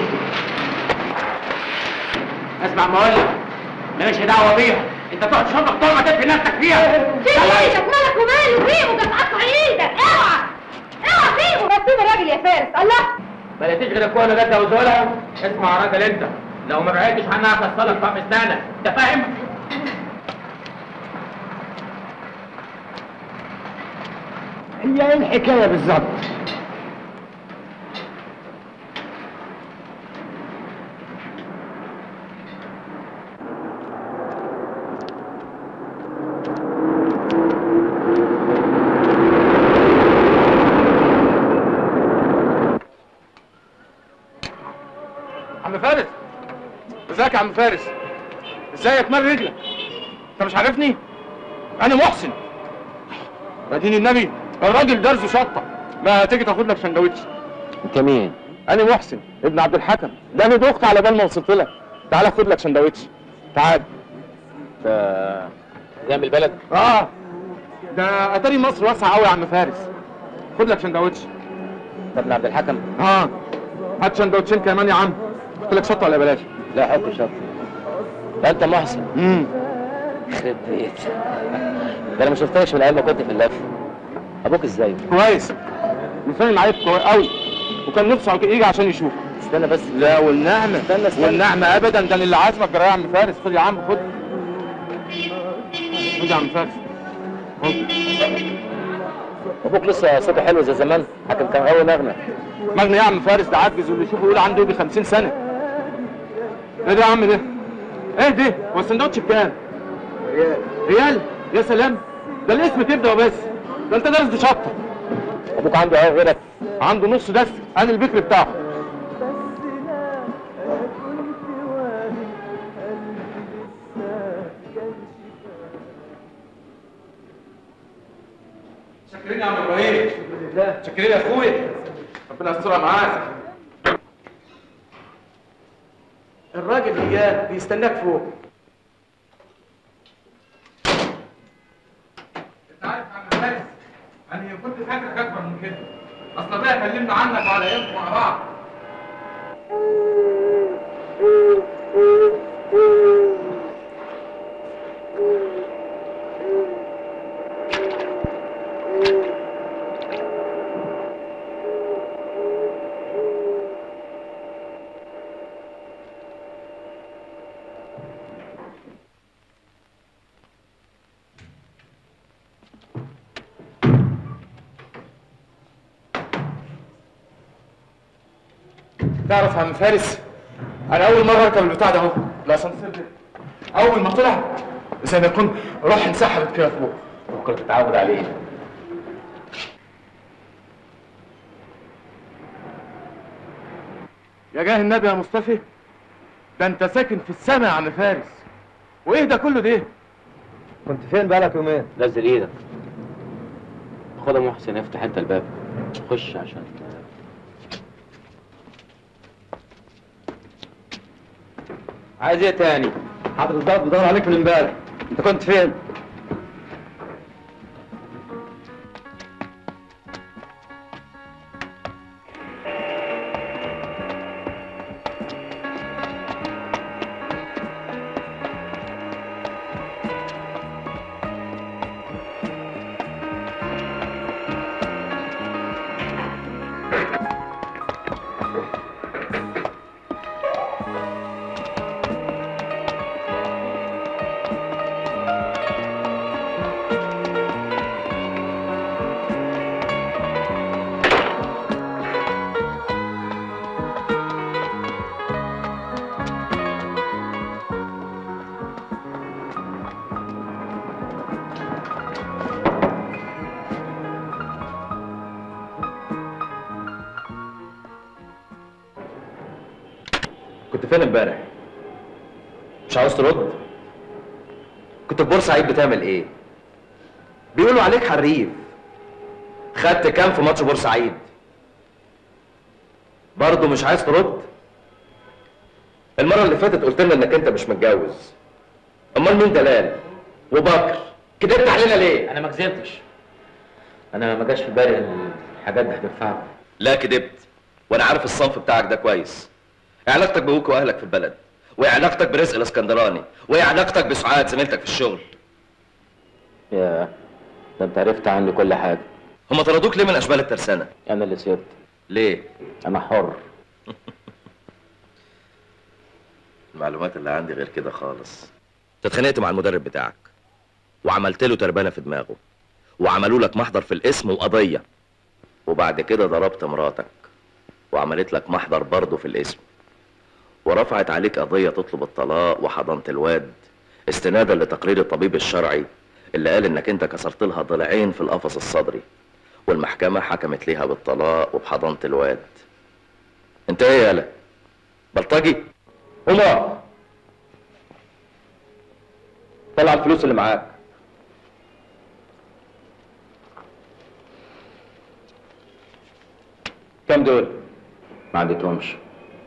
اسمع ما اقول لك مالكش دعوة بيها انت تقعد تشرب طول ما تدفي نفسك فيها ايدك مالك وماله سيبه كانت قطع ايدك اوعى اوعى سيبه بس سيب الراجل يا فارس الله ما لقيتيش غير الكوره اللي جت وزولها اسمع يا راجل انت لو ما بعدتش عنها هكسرك فم اسنانك انت فاهم؟ هي ايه الحكاية بالظبط؟ عم فارس ازيك يا عم فارس ازيك مال رجلك انت مش عارفني انا محسن يا دين النبي الراجل درزه شطه ما تيجي تاخد لك سندوتش انت مين؟ انا محسن ابن عبد الحكم ده انا دخت على بال ما وصلت لك تعالى خد لك سندوتش تعال ده جاي من البلد؟ اه ده اتاري مصر واسعه قوي يا عم فارس خد لك سندوتش ده ابن عبد الحكم اه هات سندوتشين كمان يا عم قلت لك شطه ولا بلاش لا حط شط ده انت محسن امم يخرب بيت ده انا ما شفتكش من ايام ما كنت في اللف ابوك ازاي؟ كويس مثال معاك كويس قوي وكان نفسه يجي عشان يشوف استنى بس لا والنعمه استنى استنى والنعمه ابدا ده أنا اللي عازمك جرايه يا عم فارس خد يا عم خد خد يا عم فارس خد ابوك لسه صوته حلو زي زمان حكم كان قوي نغمه مجني يا عم فارس ده عجز واللي يشوفه يقول عنده يجي 50 سنه ايه ده يا عم ده؟ ايه ده؟ هو السندوتش بكام؟ ريال ريال؟ يا سلام ده الاسم تبدا وبس ده انت دارس شطه ابوك عنده ايه غيرك؟ عنده نص دس انا البكر بتاعه شكرين يا عم ابراهيم شكرين يا اخويا ربنا يسترها معاك الراجل رجال بيستناك فوق انت عارف يا عم فارس انا كنت فاكرك اكبر من كده اصل بقى كلمنا عنك وعلى ايامكم مع بعض تعرف يا عم فارس انا اول مره اركب البتاع ده اهو الاسانسير ده اول ما طلع زي ما يكون روحي انسحبت كده فوق ممكن تتعود عليه يا جاه النبي يا مصطفى ده انت ساكن في السماء يا عم فارس وايه ده كله ده كنت فين بقالك يومين؟ نزل ايدك خد يا محسن افتح انت الباب خش عشان عايز ايه تاني؟ حضرة الضابط بدور عليك من امبارح انت كنت فين؟ كنت فين امبارح؟ مش عاوز ترد؟ كنت في بورسعيد بتعمل ايه؟ بيقولوا عليك حريف خدت كام في ماتش بورسعيد؟ برضه مش عايز ترد؟ المرة اللي فاتت قلت لنا انك انت مش متجوز امال مين دلال؟ وبكر كدبت علينا ليه؟ انا ما كذبتش انا ما جاش في بالي ان الحاجات دي هتنفعك لا كدبت وانا عارف الصنف بتاعك ده كويس ايه علاقتك بابوك واهلك في البلد وايه علاقتك برزق الاسكندراني وايه علاقتك بسعاد زميلتك في الشغل يا ده انت عرفت عني كل حاجه هما طردوك ليه من اشبال الترسانه انا اللي سبت ليه انا حر المعلومات اللي عندي غير كده خالص انت اتخانقت مع المدرب بتاعك وعملت له تربانه في دماغه وعملوا لك محضر في الاسم وقضيه وبعد كده ضربت مراتك وعملت لك محضر برضه في الاسم ورفعت عليك قضيه تطلب الطلاق وحضنة الواد استنادا لتقرير الطبيب الشرعي اللي قال انك انت كسرت لها ضلعين في القفص الصدري والمحكمه حكمت ليها بالطلاق وبحضنة الواد انت ايه يالا بلطجي هما طلع الفلوس اللي معاك كام دول؟ ما عديتهمش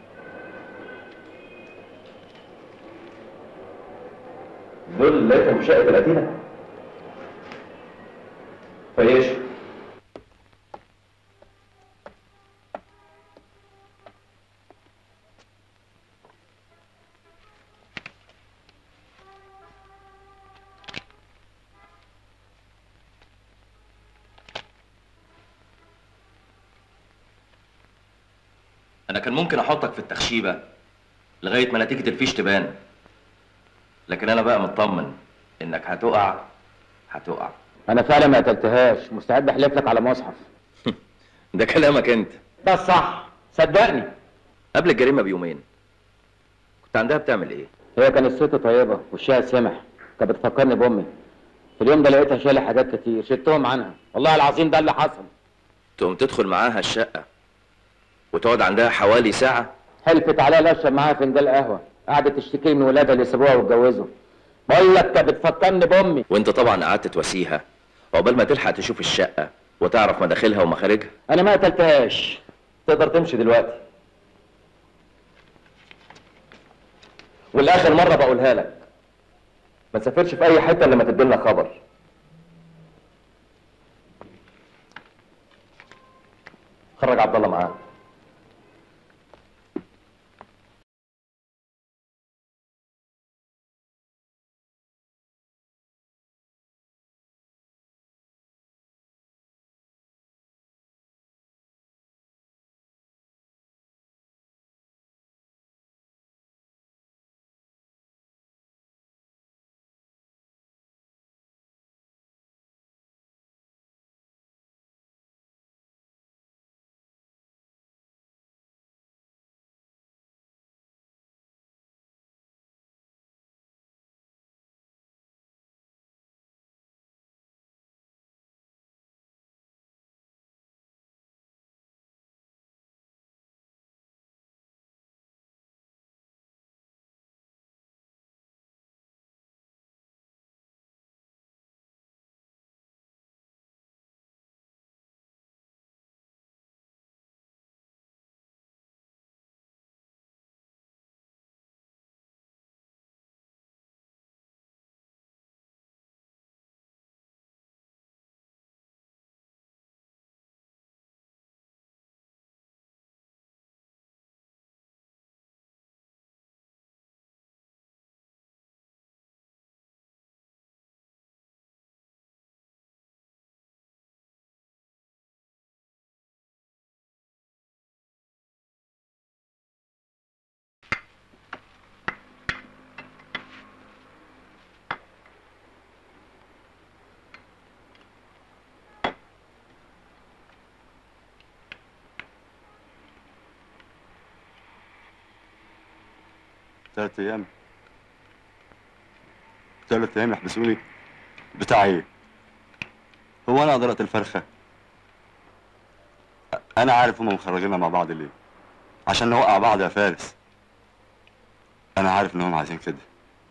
دول اللي لقيتهم في شقة القتيلة فايش؟ انا كان ممكن احطك في التخشيبه لغايه ما نتيجه الفيش تبان لكن انا بقى مطمن انك هتقع هتقع انا فعلا ما قتلتهاش مستعد احلف لك على مصحف ده كلامك انت ده الصح صدقني قبل الجريمه بيومين كنت عندها بتعمل ايه هي كانت ست طيبه وشها سمح كانت بتفكرني بامي في اليوم ده لقيتها شايله حاجات كتير شلتهم عنها والله العظيم ده اللي حصل تقوم تدخل معاها الشقه وتقعد عندها حوالي ساعه حلفت عليا لا اشرب معاها فنجان قهوه قعدت تشتكي من ولادها اللي سابوها واتجوزوا بقول لك كانت بتفكرني بامي وانت طبعا قعدت تواسيها عقبال ما تلحق تشوف الشقه وتعرف مداخلها ومخارجها انا ما قتلتهاش تقدر تمشي دلوقتي والاخر مره بقولها لك ما تسافرش في اي حته الا ما تديلنا خبر خرج عبد الله معاه ثلاث ايام ثلاث ايام يحبسوني بتاع ايه هو انا قدرت الفرخه انا عارف هم مخرجيننا مع بعض ليه عشان نوقع بعض يا فارس انا عارف انهم عايزين كده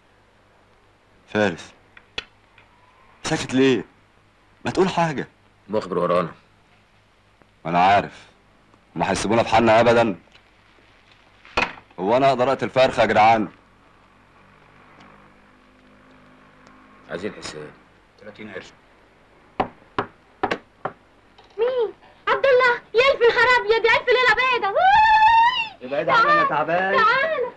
فارس ساكت ليه ما تقول حاجه مخبر ورانا انا عارف ما هيسيبونا في حالنا ابدا هو انا اقدر اقتل فرخه يا جدعان عايزين حساب 30 قرش مين؟ عبد الله يا الف الخراب يا دي الف ليله بيضه ابعد عني انا تعبان تعالى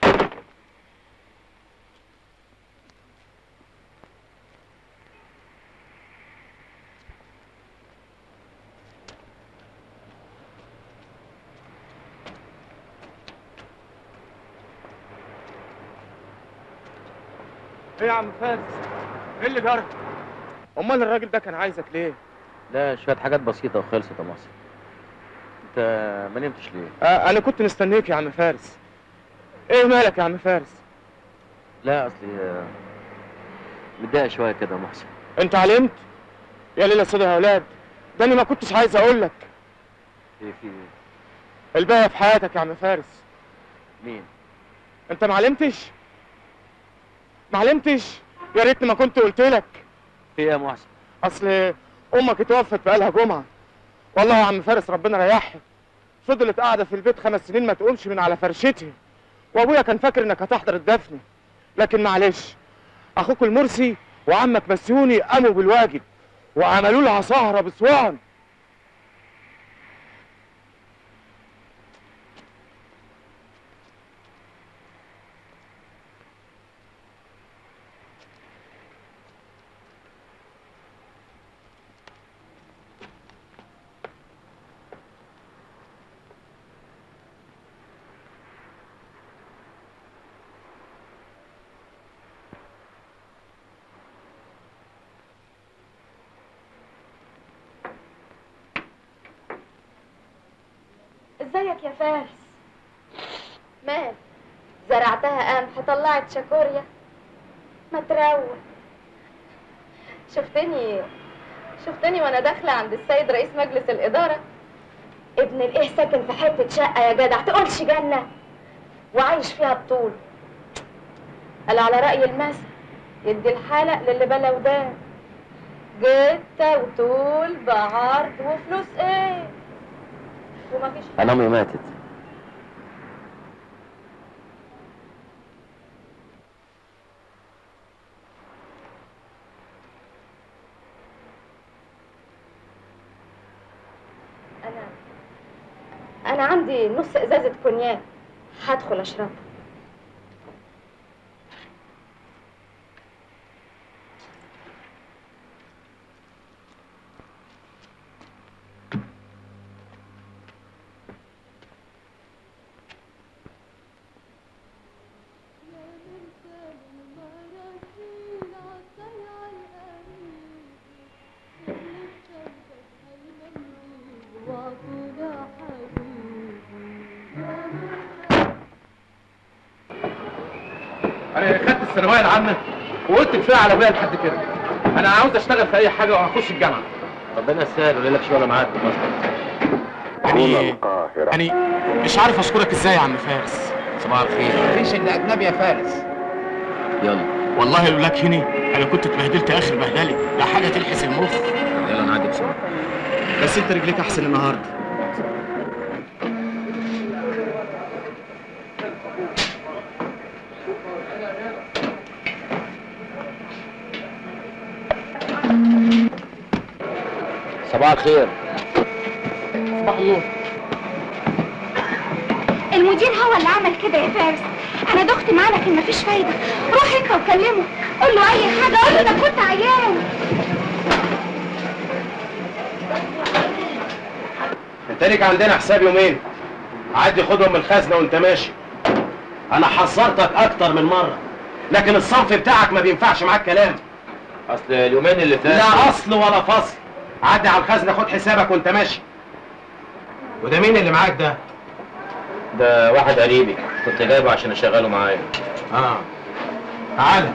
ايه يا عم فارس ايه اللي جرى امال الراجل ده كان عايزك ليه لا شويه حاجات بسيطه وخلصت يا مصر انت ما نمتش ليه آه انا كنت مستنيك يا عم فارس ايه مالك يا عم فارس لا اصلي آه، متضايق شويه كده يا محسن انت علمت يا ليلى سودا يا اولاد ده انا ما كنتش عايز اقول لك ايه في ايه الباقي في حياتك يا عم فارس مين انت ما علمتش ما علمتش يا ريتني ما كنت قلت لك في ايه يا محسن اصل امك اتوفت بقالها جمعه والله يا عم فارس ربنا ريحها فضلت قاعده في البيت خمس سنين ما تقومش من على فرشتها وابويا كان فاكر انك هتحضر الدفن لكن معلش اخوك المرسي وعمك مسيوني قاموا بالواجب وعملوا لها سهره بسوان ازيك يا فارس مال زرعتها قمح طلعت شاكوريا ما تروق شفتني شفتني وانا داخله عند السيد رئيس مجلس الاداره ابن الايه ساكن في حته شقه يا جدع تقولش جنه وعايش فيها بطول قال على راي المثل يدي الحلق للي بلا ودان جته وطول بعرض وفلوس ايه ومفيش انا امي ماتت انا انا عندي نص ازازه كونياك هدخل اشربها انا خدت الثانويه العامه وقلت كفايه على ابويا لحد كده انا عاوز اشتغل في اي حاجه وهخش الجامعه ربنا يسهل ولا لك شغله معاك يعني يعني مش عارف اشكرك ازاي يا عم فارس صباح الخير مفيش الا اجنبي يا فارس يلا والله لولاك هني انا كنت اتبهدلت اخر بهدله ده حاجه تلحس المخ يلا نعدي بسرعه بس انت رجليك احسن النهارده صباح الخير صباح النور المدير هو اللي عمل كده يا فارس انا دخت معاه لكن مفيش فايده روح انت وكلمه قول له اي حاجه قول له ده كنت عيان انت ليك عندنا حساب يومين عدي خدهم من الخزنه وانت ماشي انا حذرتك اكتر من مره لكن الصنف بتاعك ما بينفعش معاك كلام اصل اليومين اللي فاتوا لا اصل ولا فصل عدي على الخزنه خد حسابك وانت ماشي وده مين اللي معاك ده ده واحد قريبي كنت جايبه عشان اشغله معايا اه تعالى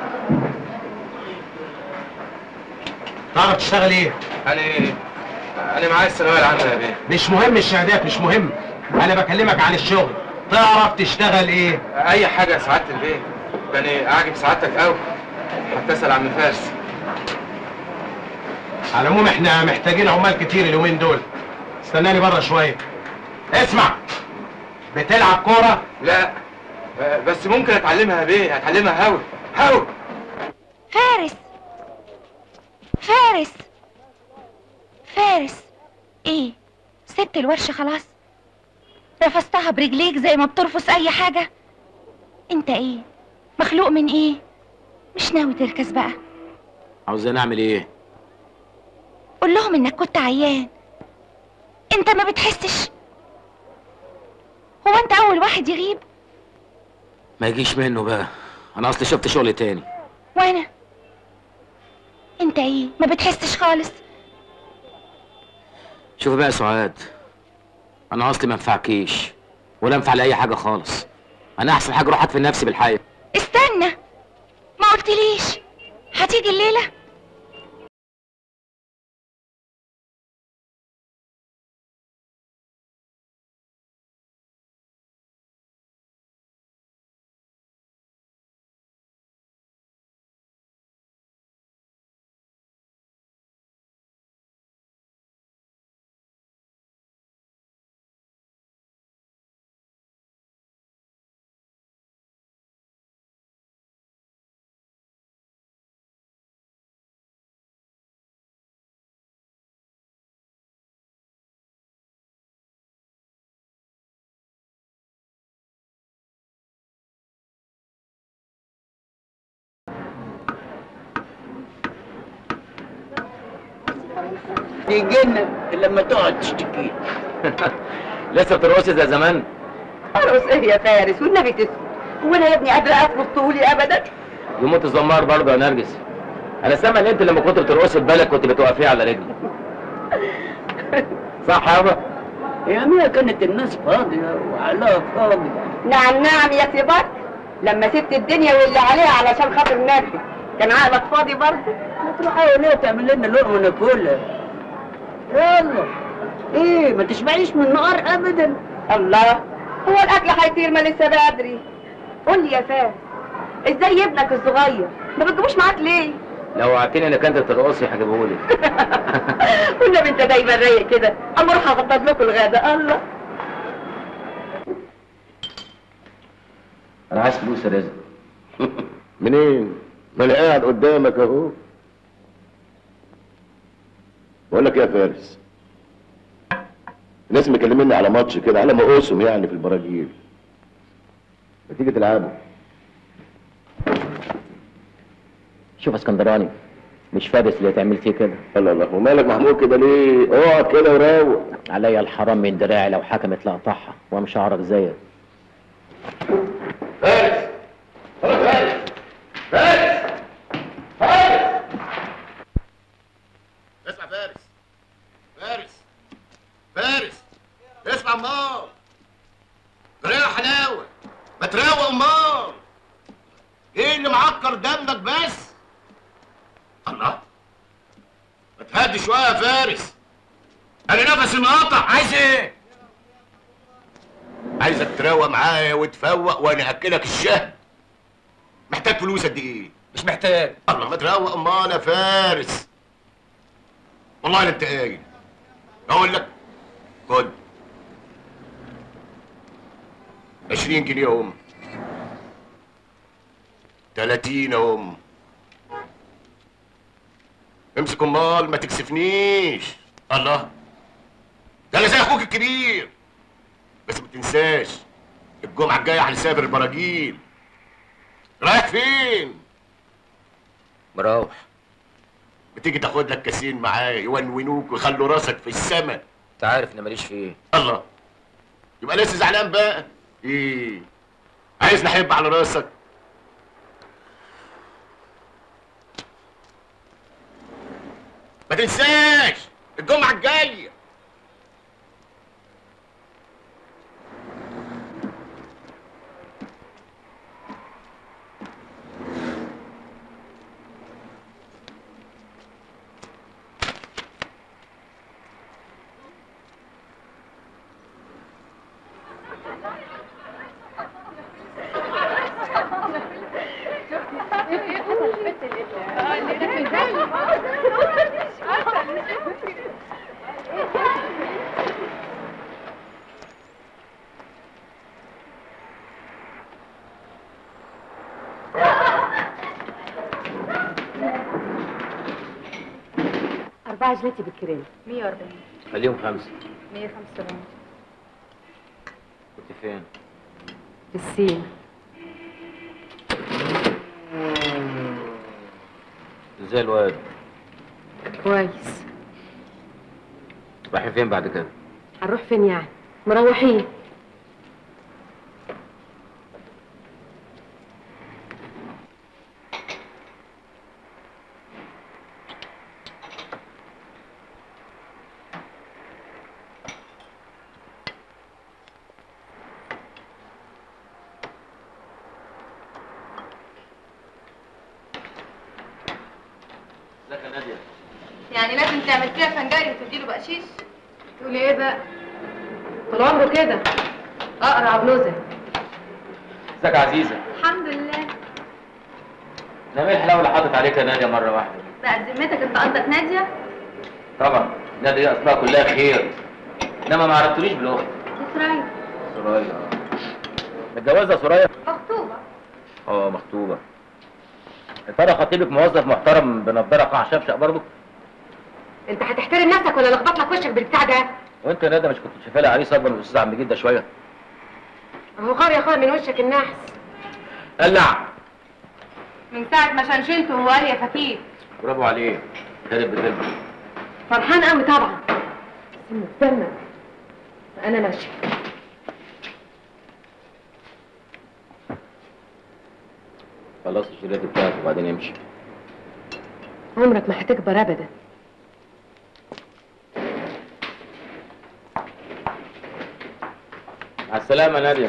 تعرف تشتغل ايه انا انا معايا الثانويه العامه يا بيه مش مهم الشهادات مش مهم انا بكلمك عن الشغل تعرف تشتغل ايه اي حاجه يا سعاده البيه ده انا اعجب سعادتك قوي هتصل عم فارس على العموم احنا محتاجين عمال كتير اليومين دول استناني بره شويه اسمع بتلعب كوره لا بس ممكن اتعلمها يا بيه اتعلمها هوا هوا فارس فارس فارس ايه سبت الورشة خلاص رفستها برجليك زي ما بترفس اي حاجة انت ايه مخلوق من ايه مش ناوي تركز بقى عاوزين اعمل ايه قول لهم انك كنت عيان انت ما بتحسش هو انت اول واحد يغيب ما يجيش منه بقى انا اصلي شفت شغل تاني وانا انت ايه ما بتحسش خالص شوفي بقى يا سعاد انا اصلي ما انفعكيش ولا انفع لاي حاجه خالص انا احسن حاجه اروح ادفن نفسي بالحي استنى ما قلتليش هتيجي الليله يجنن لما تقعد تشتكي لسه بترقصي زي زمان ارقص ايه يا فارس والنبي تسكت هو انا يا ابني قادره اطلب طولي ابدا يموت الزمار برضه يا نرجس انا سامع ان انت لما كنت بترقصي في بالك كنت بتوقفيه على رجلك صح يابا يا ميا كانت الناس فاضية وعلىها فاضي نعم نعم يا سي بكر لما سبت الدنيا واللي عليها علشان خاطر نفسي كان عقلك فاضي برضه ما تروح يا تعمل لنا لقمة ناكلها يلا ايه ما تشبعيش من النهار ابدا الله هو الاكل هيطير ما لسه بدري قول لي يا فارس ازاي ابنك الصغير ما بتجيبوش معاك ليه لو وعدتني انك انت بترقصي هجيبهولك والنبي انت دايما رايق كده اما اروح اخطط لكم الغدا الله انا عايز فلوس يا رزق منين؟ ما انا قاعد قدامك اهو بقول لك إيه يا فارس الناس مكلميني على ماتش كده على مقوسم يعني في البراجيل ما تيجي تلعبوا شوف يا اسكندراني مش فارس اللي تعمل فيه كده الله الله ومالك محمود كده ليه؟ اقعد كده وروق عليا الحرام من دراعي لو حكمت لاقطعها وامشي اعرف زيك فارس فارس فارس فارس اسمع فارس فارس فارس اسمع امال جري يا حلاوه ما تروق امال ايه اللي معكر دمك بس الله ما تهدي شويه يا فارس انا نفسي انقطع عايز ايه عايزك تروق معايا وتفوق وانا اكلك الشهد محتاج فلوس قد ايه مش محتاج الله ما تروق امال يا فارس والله لا انت قايل اقول لك خد 20 جنيه هم 30 هم امسك امال ما تكسفنيش الله ده انا زي اخوك الكبير بس ما تنساش الجمعه الجايه هنسافر البراجيل رايح فين مروح بتيجي تاخد لك كاسين معايا يونونوك ويخلوا راسك في السما انت عارف اني ماليش فيه الله يبقى لسه زعلان بقى ايه عايز نحب على راسك ما تنساش الجمعه الجايه أربعة جلاتي بالكريم 140 خليهم خمسة 175 كنت فين؟ في السين ازاي الواد؟ كويس رايحين فين بعد كده؟ هنروح فين يعني مروحين ازيك يا نادية؟ يعني لازم تعمل فيها فنجاري وتديله بقشيش تقولي ايه بقى طول عمره كده اقرع بلوزه ازيك يا عزيزة؟ الحمد لله نعمل الحلاوة اللي حاطط عليك يا نادية مرة واحدة بقى ذمتك انت قصدك ناديه طبعا نادية اصلها كلها خير انما ما عرفتوليش بالاخت دي سرايا سرايا متجوزة سرايا؟ مخطوبه اه مخطوبة يا ترى خطيبك موظف محترم بنضارة قاع شفشق برضه؟ انت هتحترم نفسك ولا لخبط لك وشك بالبتاع ده وانت يا ندى مش كنت شايفاه لي عريس اكبر من الاستاذ عم جده شوية؟ اهو غار يا اخويا من وشك النحس قلع من ساعه ما شنشنته وهو قال يا فتيت برافو عليه خالد بتلبس فرحان قوي طبعا بس مستنى انا ماشيه خلاص الشريط بتاعك وبعدين امشي عمرك ما هتكبر ابدا مع السلامة نادية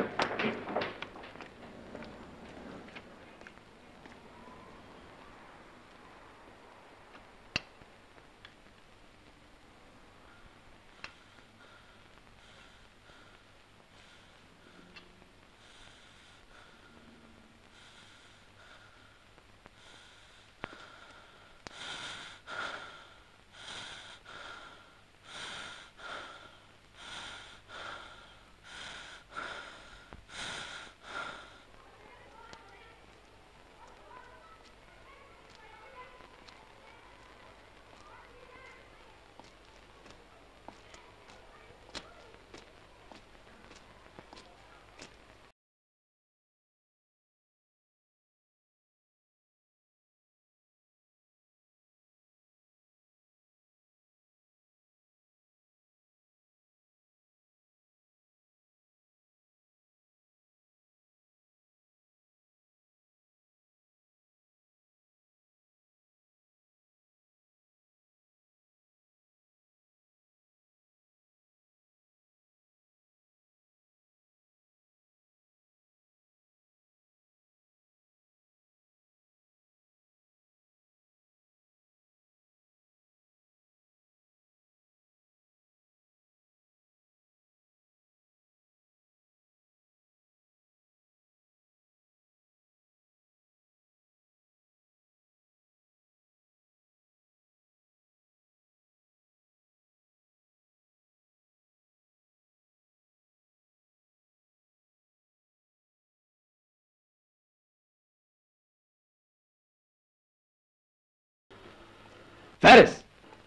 فارس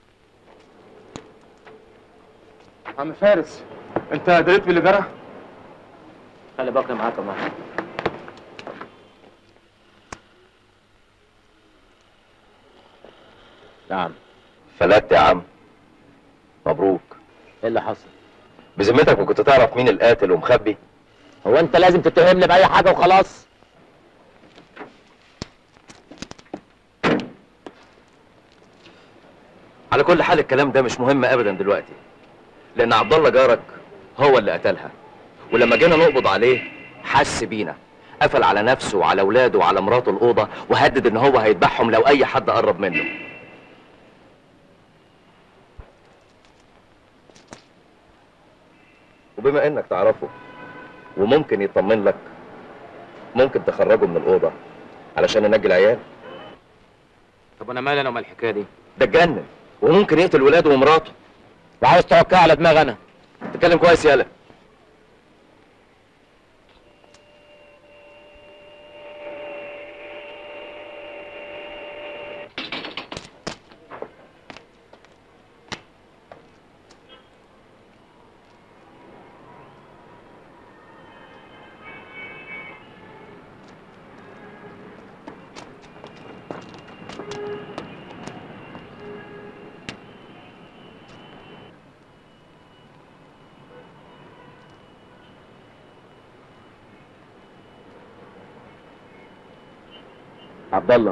عم فارس انت دريت باللي جرى؟ خلي بكر معاك يا ماما نعم فلت يا عم مبروك ايه اللي حصل؟ بذمتك وكنت تعرف مين القاتل ومخبي هو انت لازم تتهمني بأي حاجة وخلاص؟ على كل حال الكلام ده مش مهم ابدا دلوقتي لان عبد الله جارك هو اللي قتلها ولما جينا نقبض عليه حس بينا قفل على نفسه وعلى اولاده وعلى مراته الاوضه وهدد ان هو هيذبحهم لو اي حد قرب منه وبما انك تعرفه وممكن يطمن لك ممكن تخرجه من الاوضه علشان ننجي العيال طب انا مالي انا ومال الحكاية دي؟ ده اتجنن وممكن يقتل ولاده ومراته وعاوز توكل على دماغي انا تتكلم كويس يالا عبد الله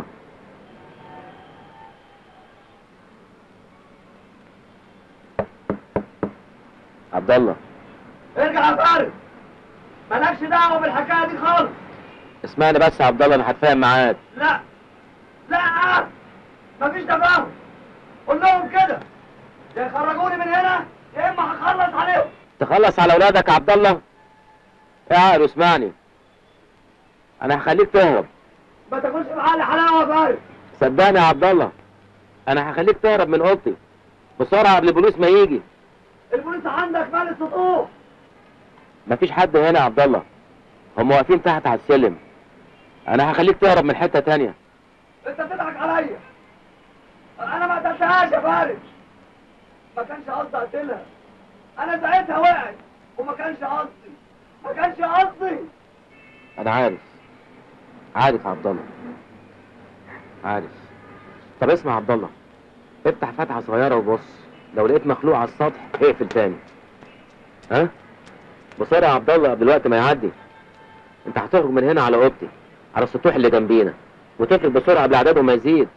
عبد الله ارجع يا فارس مالكش دعوه بالحكايه دي خالص اسمعني بس يا عبد الله انا هتفاهم معاك لا لا مفيش تفاهم قول لهم كده يا يخرجوني من هنا يا اما هخلص عليهم تخلص على اولادك يا عبد الله اقعد اسمعني انا هخليك تهرب ما تاكلش معايا حلاوه يا فارس صدقني يا عبد الله انا هخليك تهرب من اوضتي بسرعه قبل البوليس ما يجي البوليس عندك مال السطوح مفيش حد هنا يا عبد الله هم واقفين تحت على السلم انا هخليك تهرب من حته تانية انت بتضحك عليا انا ما قتلتهاش يا فارس ما كانش قصدي اقتلها انا ساعتها وقعت وما كانش قصدي ما كانش قصدي انا عارف عارف يا عبد الله عارف طب اسمع يا عبد الله افتح فتحه صغيره وبص لو لقيت مخلوق على السطح اقفل تاني ها بسرعه يا عبد الله قبل الوقت ما يعدي انت هتخرج من هنا على اوضتي على السطوح اللي جنبينا وتفرق بسرعه قبل عددهم ما يزيد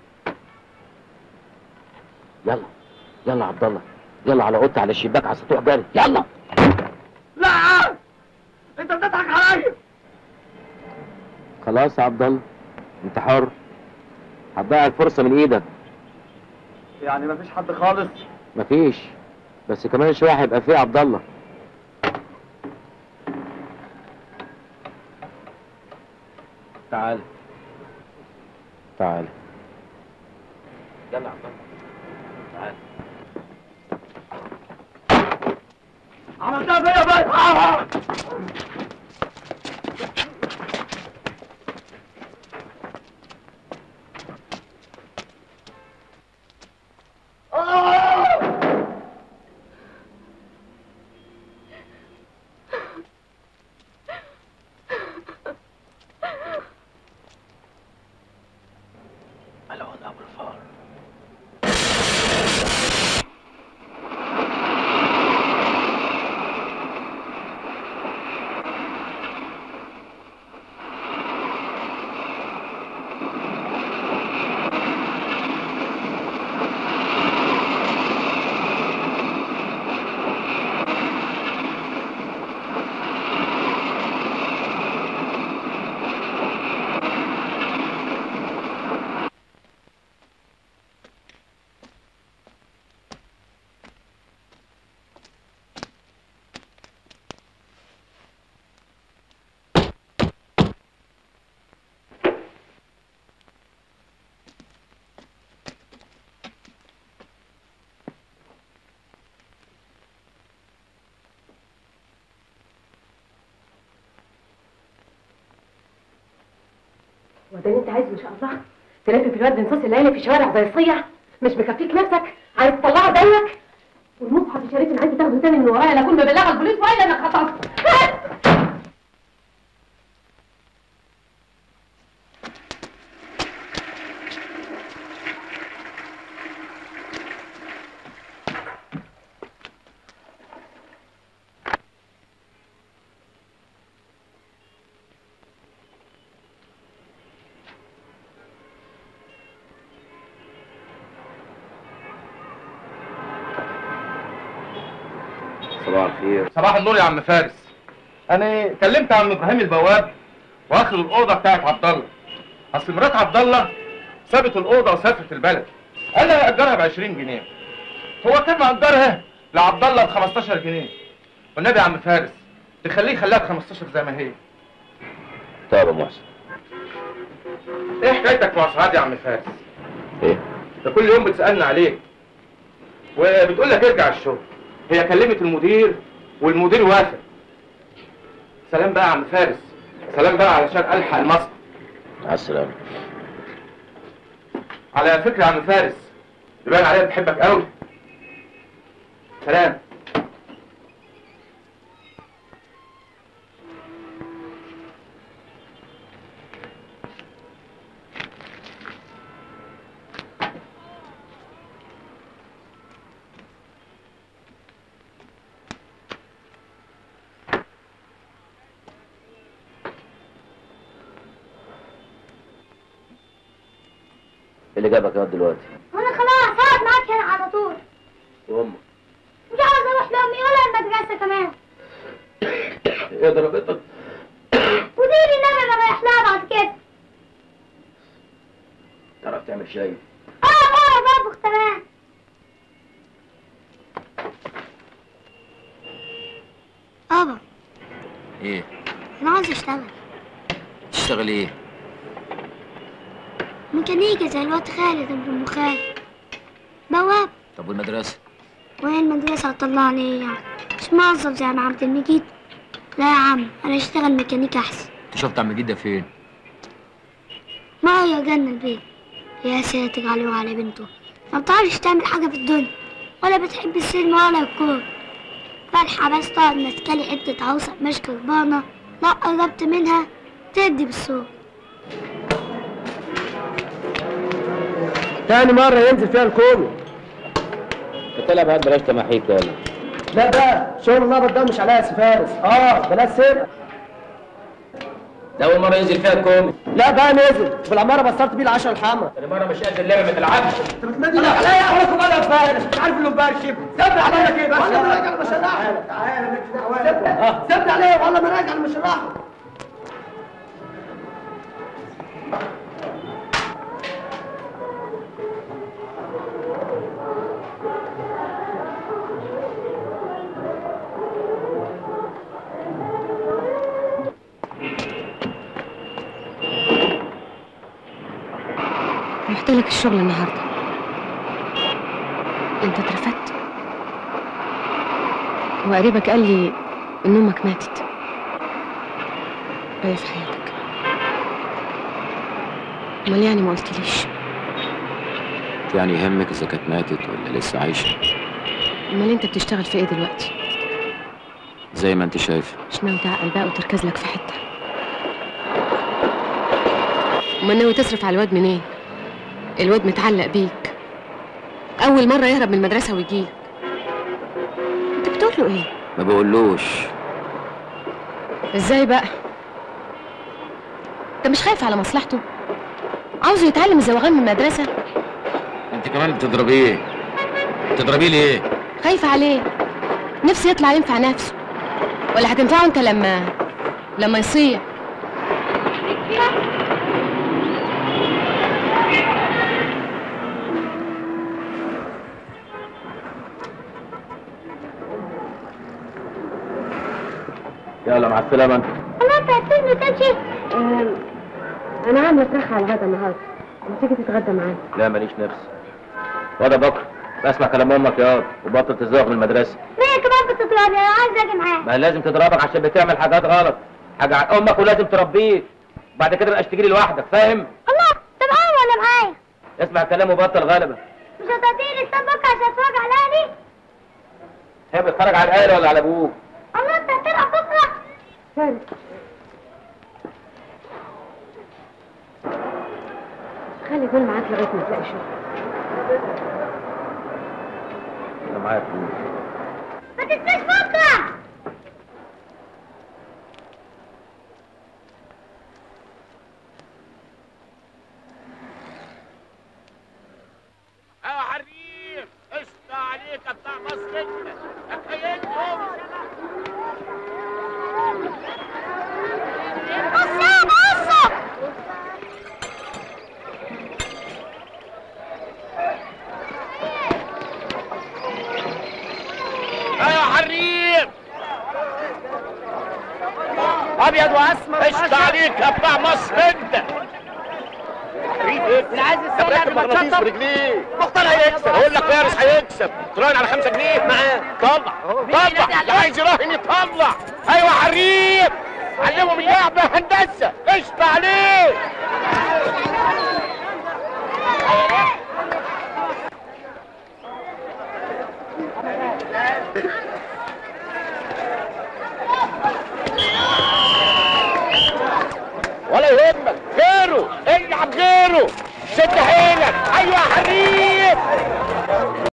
يلا يلا يا عبد الله يلا على اوضتي على الشباك على السطوح جري يلا لا انت بتضحك عليا خلاص يا عبد الله انت حر هتضيع الفرصه من ايدك يعني مفيش حد خالص مفيش بس كمان شويه هيبقى فيه عبد الله تعال تعال يلا يا عبد الله تعال عملتها فيا بقى وده اللي انت عايزه ان شاء الله تلف في الواد نصوص الليالي في الشوارع زي الصيع مش مكفيك نفسك عايز تطلعه زيك والمصحف الشريف اللي عايز تاخده تاني من ورايا لا اكون مبلغه البوليس ولا انك خطفت صباح الخير صباح النور يا عم فارس انا كلمت عم ابراهيم البواب واخد الاوضه بتاعت عبد الله اصل مرات عبد الله سابت الاوضه وسافرت البلد قال لي هيأجرها ب 20 جنيه هو كان مأجرها لعبد الله ب 15 جنيه والنبي يا عم فارس تخليه يخليها ب 15 زي ما هي طيب يا محسن ايه حكايتك مع سعاد يا عم فارس ايه ده كل يوم بتسألنا عليك وبتقول لك ارجع الشغل هي كلمت المدير والمدير وافق سلام بقى يا عم فارس سلام بقى علشان الحق المصنع على السلامه على فكرة يا عم فارس يبان عليها بتحبك قوي سلام إيه اللي جابك يا دلوقتي وانا خلاص هقعد معاك هنا على طول وامك مش عاوز اروح لامي ولا المدرسه كمان ايه ضربتك ودي اللي انا رايح لها بعد كده تعرف تعمل شاي اه اه بطبخ تمام بابا ايه انا عاوز اشتغل تشتغل ايه ميكانيكي زي الواد خالد ابن ام خالد بواب طب والمدرسه وهي المدرسة هتطلعني ايه يعني مش موظف زي ما عبد المجيد لا يا عم انا اشتغل ميكانيكي احسن انت شفت عم جده فين ما هي جنة البيت يا ساتر عليه وعلى بنته ما بتعرفش تعمل حاجة في الدنيا ولا بتحب السينما ولا الكورة فالحة بس تقعد ماسكالي حتة عروسة مش كربانة لا قربت منها تدي بالصوت تاني مرة ينزل فيها الكومي تلعب هات بلاش تماحيك يلا لا بقى شغل النبط ده مش عليا يا سي فارس اه بلاش سرقه ده اول مره ينزل فيها الكومي لا بقى نزل في العماره بصرت بيه العشرة الحمراء تاني مره مش قد اللعبه ما تلعبش انت بتنادي لا عليا اعرفكم انا يا فارس مش عارف اللي مبرشم سيبني عليا كده والله ما راجع مش هلاحق تعالى سيبني عليا والله ما راجع مش هلاحق رحت لك الشغل النهارده انت اترفدت وقريبك قال لي ان امك ماتت باقي في حياتك امال يعني ما قلتليش يعني يهمك اذا كانت ماتت ولا لسه عايشه امال انت بتشتغل في ايه دلوقتي زي ما انت شايفه مش ناوي تعقل بقى وتركز لك في حته امال ناوي تصرف على الواد منين الواد متعلق بيك اول مره يهرب من المدرسه ويجيلك انت بتقول له ايه ما بقولوش ازاي بقى انت مش خايف على مصلحته عاوزه يتعلم الزواغان من المدرسه انت كمان بتضربيه بتضربيه ليه خايفه عليه نفسي يطلع ينفع نفسه ولا هتنفعه انت لما لما يصيع يلا مع السلامه انت الله انت هتسيبني تمشي انا عامله فراخ على الغدا النهارده ما تيجي تتغدى معانا لا ماليش نفس وده بكره اسمع كلام امك يا واد وبطل تزوغ من المدرسه ليه كمان بتضربني انا عايز اجي معاك ما لازم تضربك عشان بتعمل حاجات غلط حاجه عن امك ولازم تربيك بعد كده مبقاش تجري لوحدك فاهم الله طب انا ولا معايا اسمع كلام وبطل غلبه مش هتعطيني السبك عشان اتفرج على اهلي تحب تتفرج على الاهلي ولا على ابوك الله انت هتلعب بكره فارس خلي دول معاك لغايه ما تلاقي شغل انا معاك فلوس ما تنساش بكره يا حريم قشطة عليك يا بتاع مصر انت تخيلتهم قصة قصة يا حريم ابيض واسمر قشطة عليك يا بتاع مصر انت حريم ايه؟ اللي عايز يستغل قبل ما مراتيش تشطب. برجليه مختار هيكسب اقول لك فارس هيكسب تراهن على 5 جنيه معاه طلع طلع لا عايز يراهن يطلع ايوه حريم علمهم اللعبه هندسه قشطة عليك ولا يهمك غيره العب غيره شد حيلك ايوه يا حريم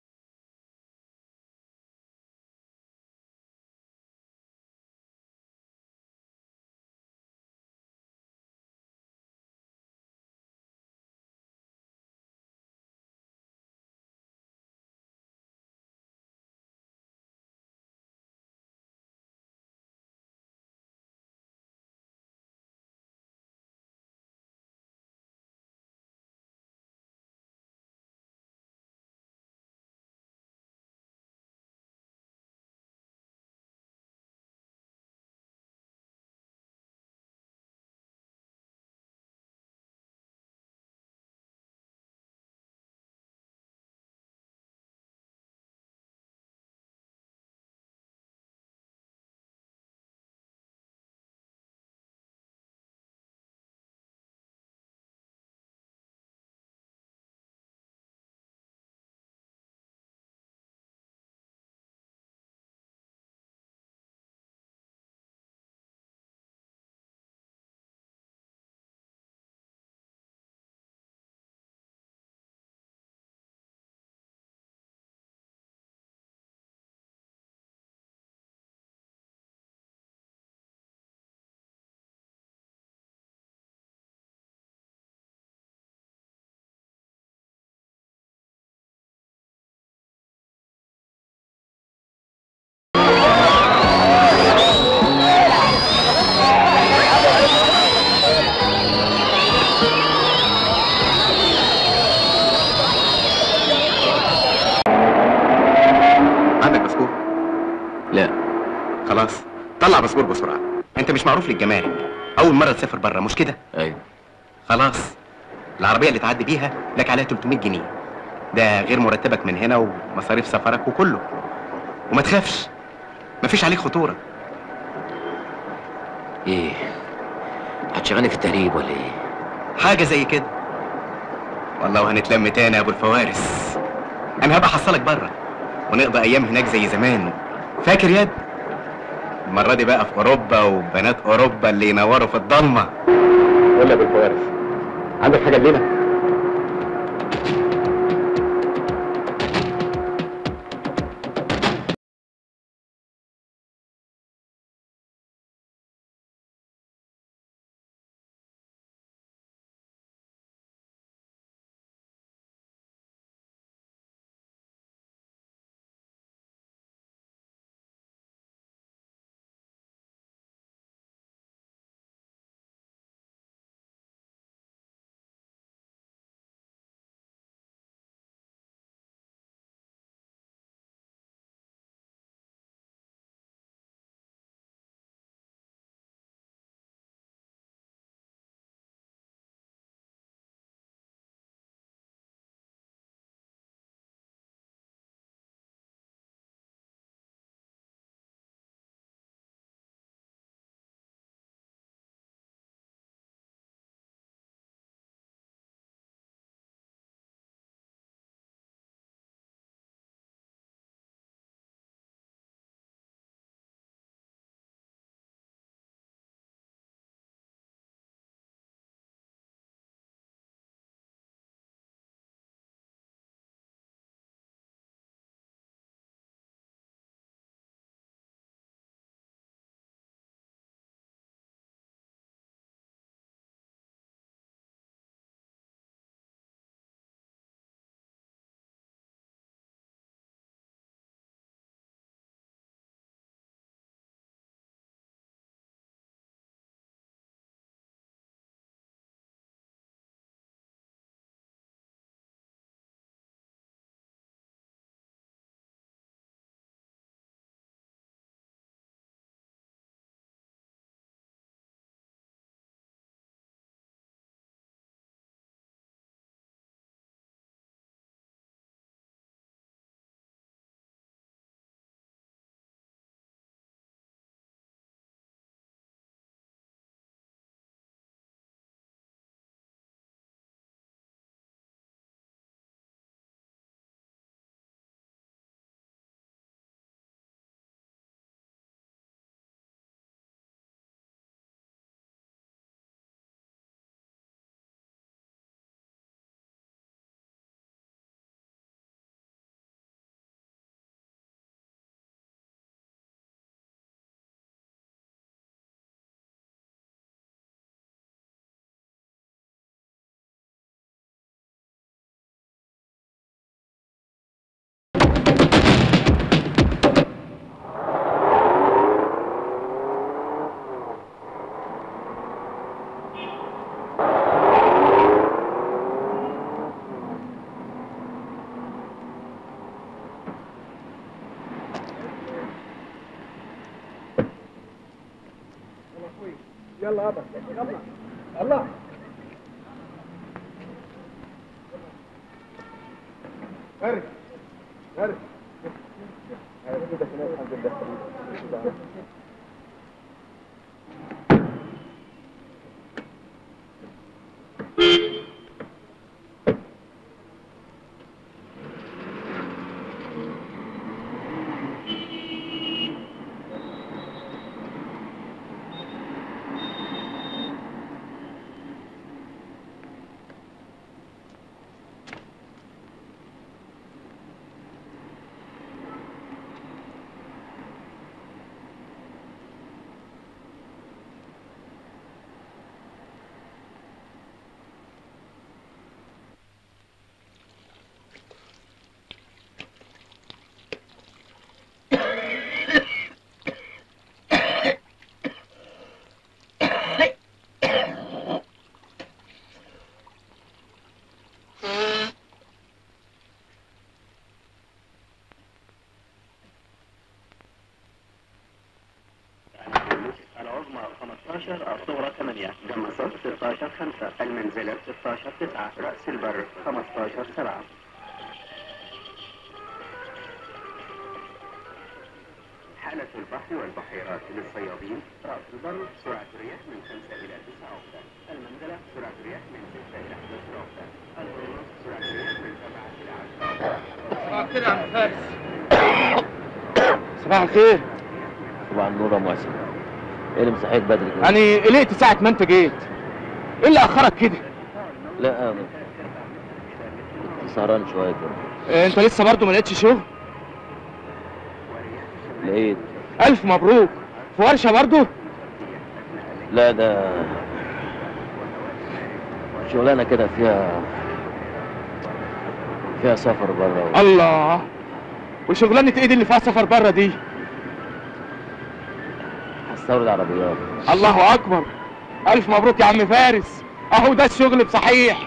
باسبور بسرعه انت مش معروف للجمارك اول مره تسافر بره مش كده ايوه خلاص العربيه اللي تعدي بيها لك عليها 300 جنيه ده غير مرتبك من هنا ومصاريف سفرك وكله وما تخافش مفيش عليك خطوره ايه هتشغلني في التهريب ولا ايه حاجه زي كده والله وهنتلم تاني يا ابو الفوارس انا هبقى احصلك بره ونقضي ايام هناك زي زمان فاكر ياد المره دي بقى في اوروبا وبنات اوروبا اللي ينوروا في الضلمه قول لي يا ابو الفوارس عندك حاجه الليله يلا يابا يلا الله ارجع ارجع 8 جمصة 16 5 المنزلة 16 9 رأس البر 15 7 حالة البحر والبحيرات للصيادين رأس البر سرعة الرياح من 5 إلى 9 عقدة المنزلة سرعة الرياح من 6 إلى 11 عقدة البر سرعة الرياح من 7 إلى 10 عقدة صباح الخير يا عم فارس صباح الخير طبعا نور يا محسن ايه اللي مصحيك بدري كده؟ يعني قلقت ساعة ما انت جيت ايه اللي اخرك كده؟ لا أبدا. كنت سهران شويه كده إيه انت لسه برضه ما لقيتش شغل؟ لقيت الف مبروك في ورشة برضه؟ لا ده شغلانه كده فيها فيها سفر بره الله وشغلانة ايه دي اللي فيها سفر بره دي؟ هستورد عربيات الله اكبر الف مبروك يا عم فارس اهو ده الشغل بصحيح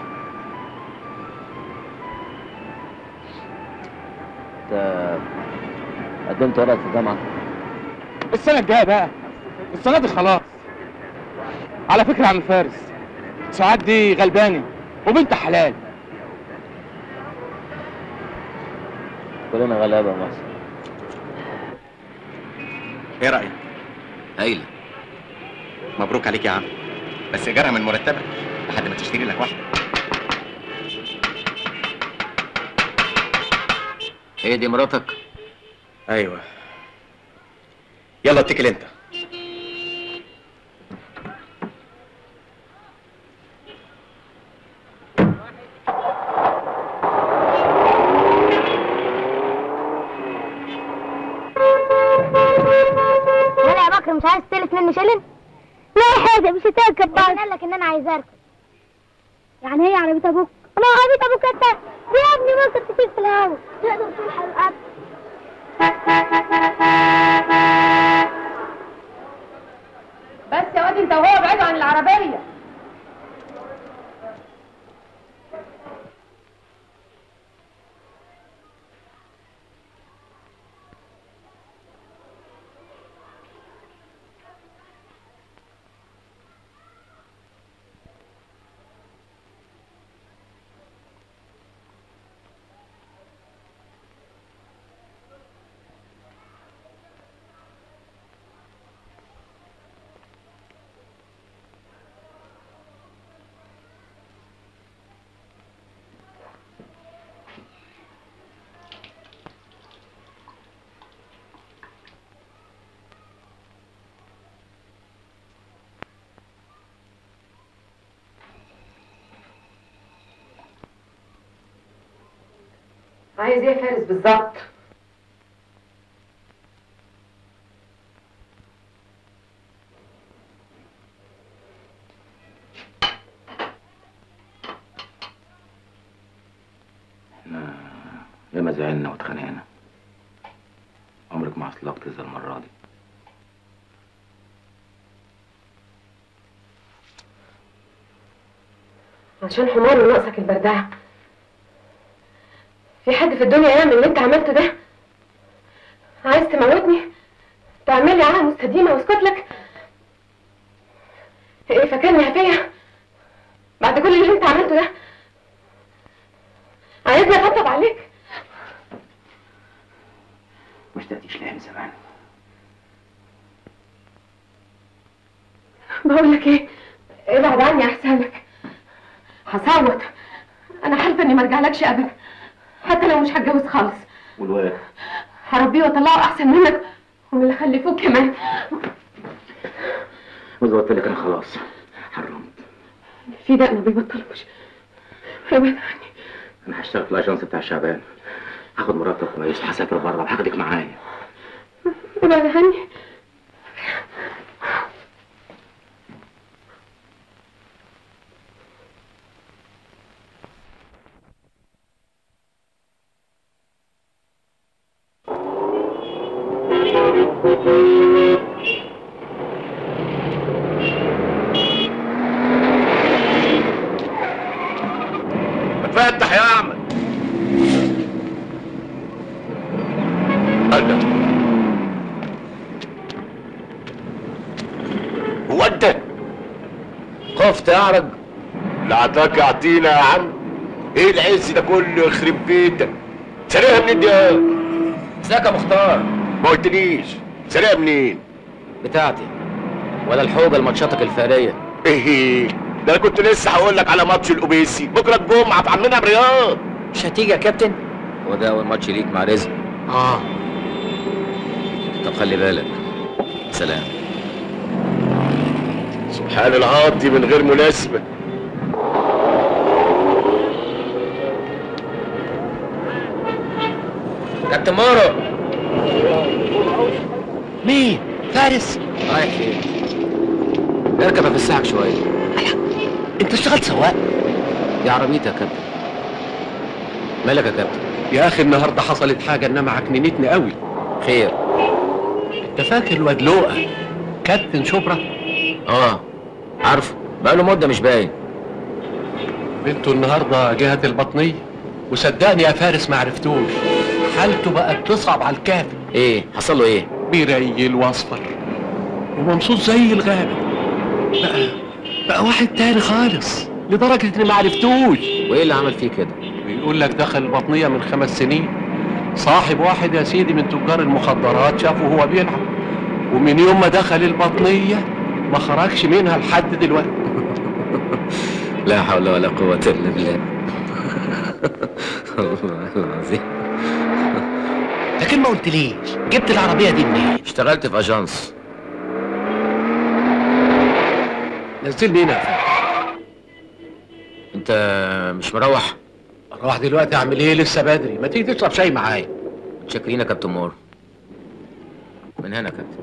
انت قدمت ورقك في الجامعه السنة الجاية بقى السنة دي خلاص على فكرة يا عم فارس سعاد دي غلبانة وبنت حلال كلنا غلابه يا محسن ايه رايك هايله مبروك عليك يا عم بس ايجارها من مرتبك لحد ما تشتري لك واحده هي دي مراتك ايوه يلا اتكل انت ولا يا بكر مش عايز تلف مني شلن؟ لا يا حاجة مش هتركب بقى قال لك ان انا عايز اركب يعني هي عربية ابوك انا عربية ابوك انت يا ابني ممكن تسيب في الهوا تقدر تلحق الارض بس يا واد انت وهو بعيدوا عن العربية عايز ايه يا فارس بالظبط؟ ياما زعلنا واتخانقنا عمرك ما هتلاقط زي المرة دي عشان حمار وناقصك البردعة في حد في الدنيا يعمل اللي انت عملته ده عايز تموتني تعمل لي عاهة مستديمة واسكت لك ايه فاكرني هفية بعد كل اللي انت عملته ده عايزني اطبطب عليك ما اشتقتيش لها من زمان بقول لك ايه ابعد عني احسن لك هصوت انا حالفه اني ما ارجعلكش ابدا حتى لو مش هتجوز خالص والواد هربيه واطلعه احسن منك ومن اللي خلفوك كمان وزي قلت لك انا خلاص حرمت في دق ما بيبطلوش ابعد عني انا هشتغل في الاجنس بتاع شعبان هاخد مرتب كويس وهسافر بره وهاخدك معايا ابعد عني فتح يا احمد الله هو انت خفت اعرج لا عطاك يعطينا يا عم ايه العز ده كله يخرب بيتك سرقها منين دي يا ازيك يا مختار ما قلتليش سرقها منين بتاعتي ولا الحوجه لماتشاتك الفقريه ايه ده انا كنت لسه هقول لك على ماتش الاوبيسي بكره الجمعه في عمنا برياض مش هتيجي يا كابتن هو ده اول ماتش ليك مع رزق اه طب خلي بالك سلام سبحان العاطي من غير مناسبه كابتن مارو مين فارس رايح فين اركب افسحك شويه انت اشتغلت سواق دي عربيتي يا كابتن مالك يا كابتن يا اخي النهارده حصلت حاجه انما عكننتني قوي خير انت فاكر الواد لؤى كابتن شبرا اه عارفه بقاله مده مش باين بنته النهارده جهه البطنيه وصدقني يا فارس ما عرفتوش حالته بقت تصعب على الكافي ايه حصل له ايه بيريل واصفر وممصوص زي الغابه بقى بقى واحد تاني خالص لدرجه اني ما عرفتوش وايه اللي عمل فيه كده بيقول لك دخل البطنيه من خمس سنين صاحب واحد يا سيدي من تجار المخدرات شافه وهو بيلعب ومن يوم ما دخل البطنيه ما خرجش منها لحد دلوقتي لا حول ولا قوه الا بالله والله العظيم لكن ما قلتليش جبت العربيه دي منين اشتغلت في اجانس نزلني هنا يا فندم. انت مش مروح اروح دلوقتي اعمل ايه لسه بدري ما تيجي تشرب شاي معايا متشكرين يا كابتن مور من هنا يا كابتن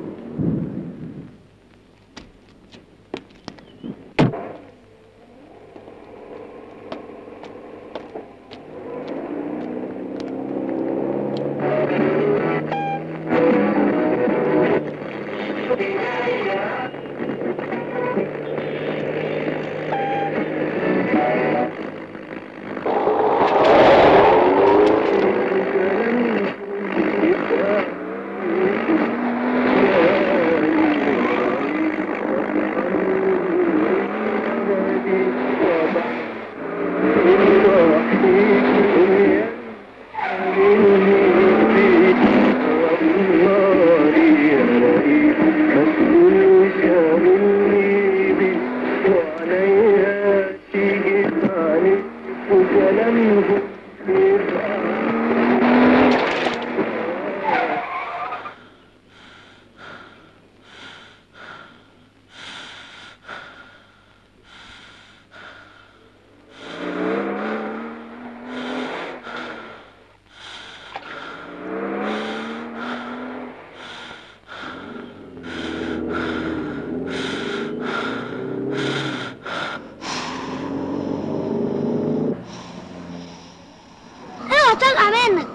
اوعى طلع منك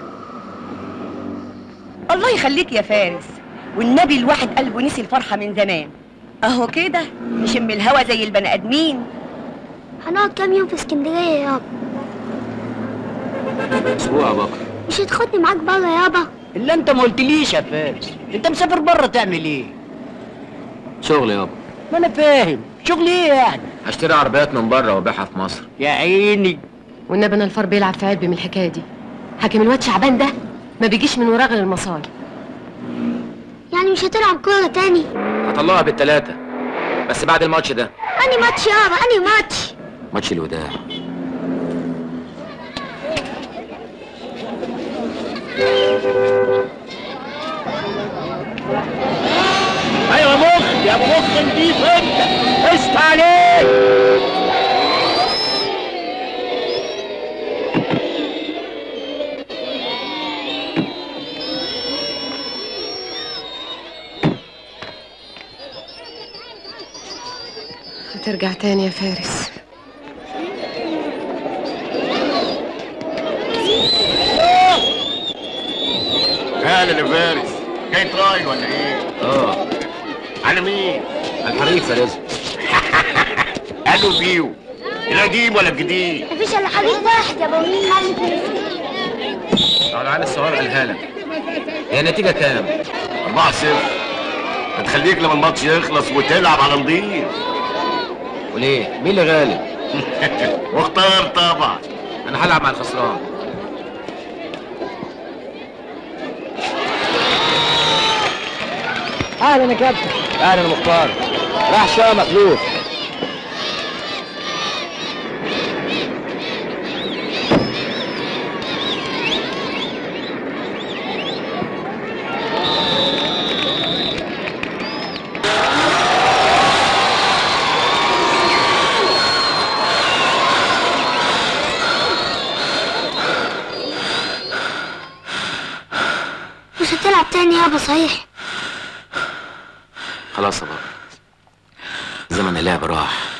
الله يخليك يا فارس والنبي الواحد قلبه نسي الفرحة من زمان اهو كده نشم الهوا زي البني ادمين هنقعد كام يوم في اسكندريه يابا اسبوع يا بكر مش هتاخدني معاك بره يابا الا انت ما قلتليش يا فارس انت مسافر بره تعمل ايه شغل يابا ما انا فاهم شغل ايه يعني هشتري عربيات من بره وابيعها في مصر يا عيني والنبي انا الفار بيلعب في قلبي من الحكايه دي حاكم الواد شعبان ده ما بيجيش من وراه غير المصايب يعني مش هتلعب كوره تاني هطلعها بالتلاتة بس بعد الماتش ده اني ماتش يابا اني ماتش ماتش الوداع ايوه مخ يا ابو مخ نضيف انت قشط عليك هترجع تاني يا فارس هلا يا فارس جاي ترايل ولا ايه؟ اه على مين؟ الحريف يا رزق قالوا بيو القديم ولا الجديد؟ مفيش الا حبيب واحد يا ابو مين اه العيال الصغير قالها لك هي النتيجة كام؟ 4 0 هتخليك لما الماتش يخلص وتلعب على نضيف وليه مين اللي غالب واختار طبعا انا هلعب مع الخسران اهلا يا كابتن اهلا يا مختار راح شقه مخلوف مش هتلعب تاني يابا صحيح خلاص يا بابا زمن اللعب راح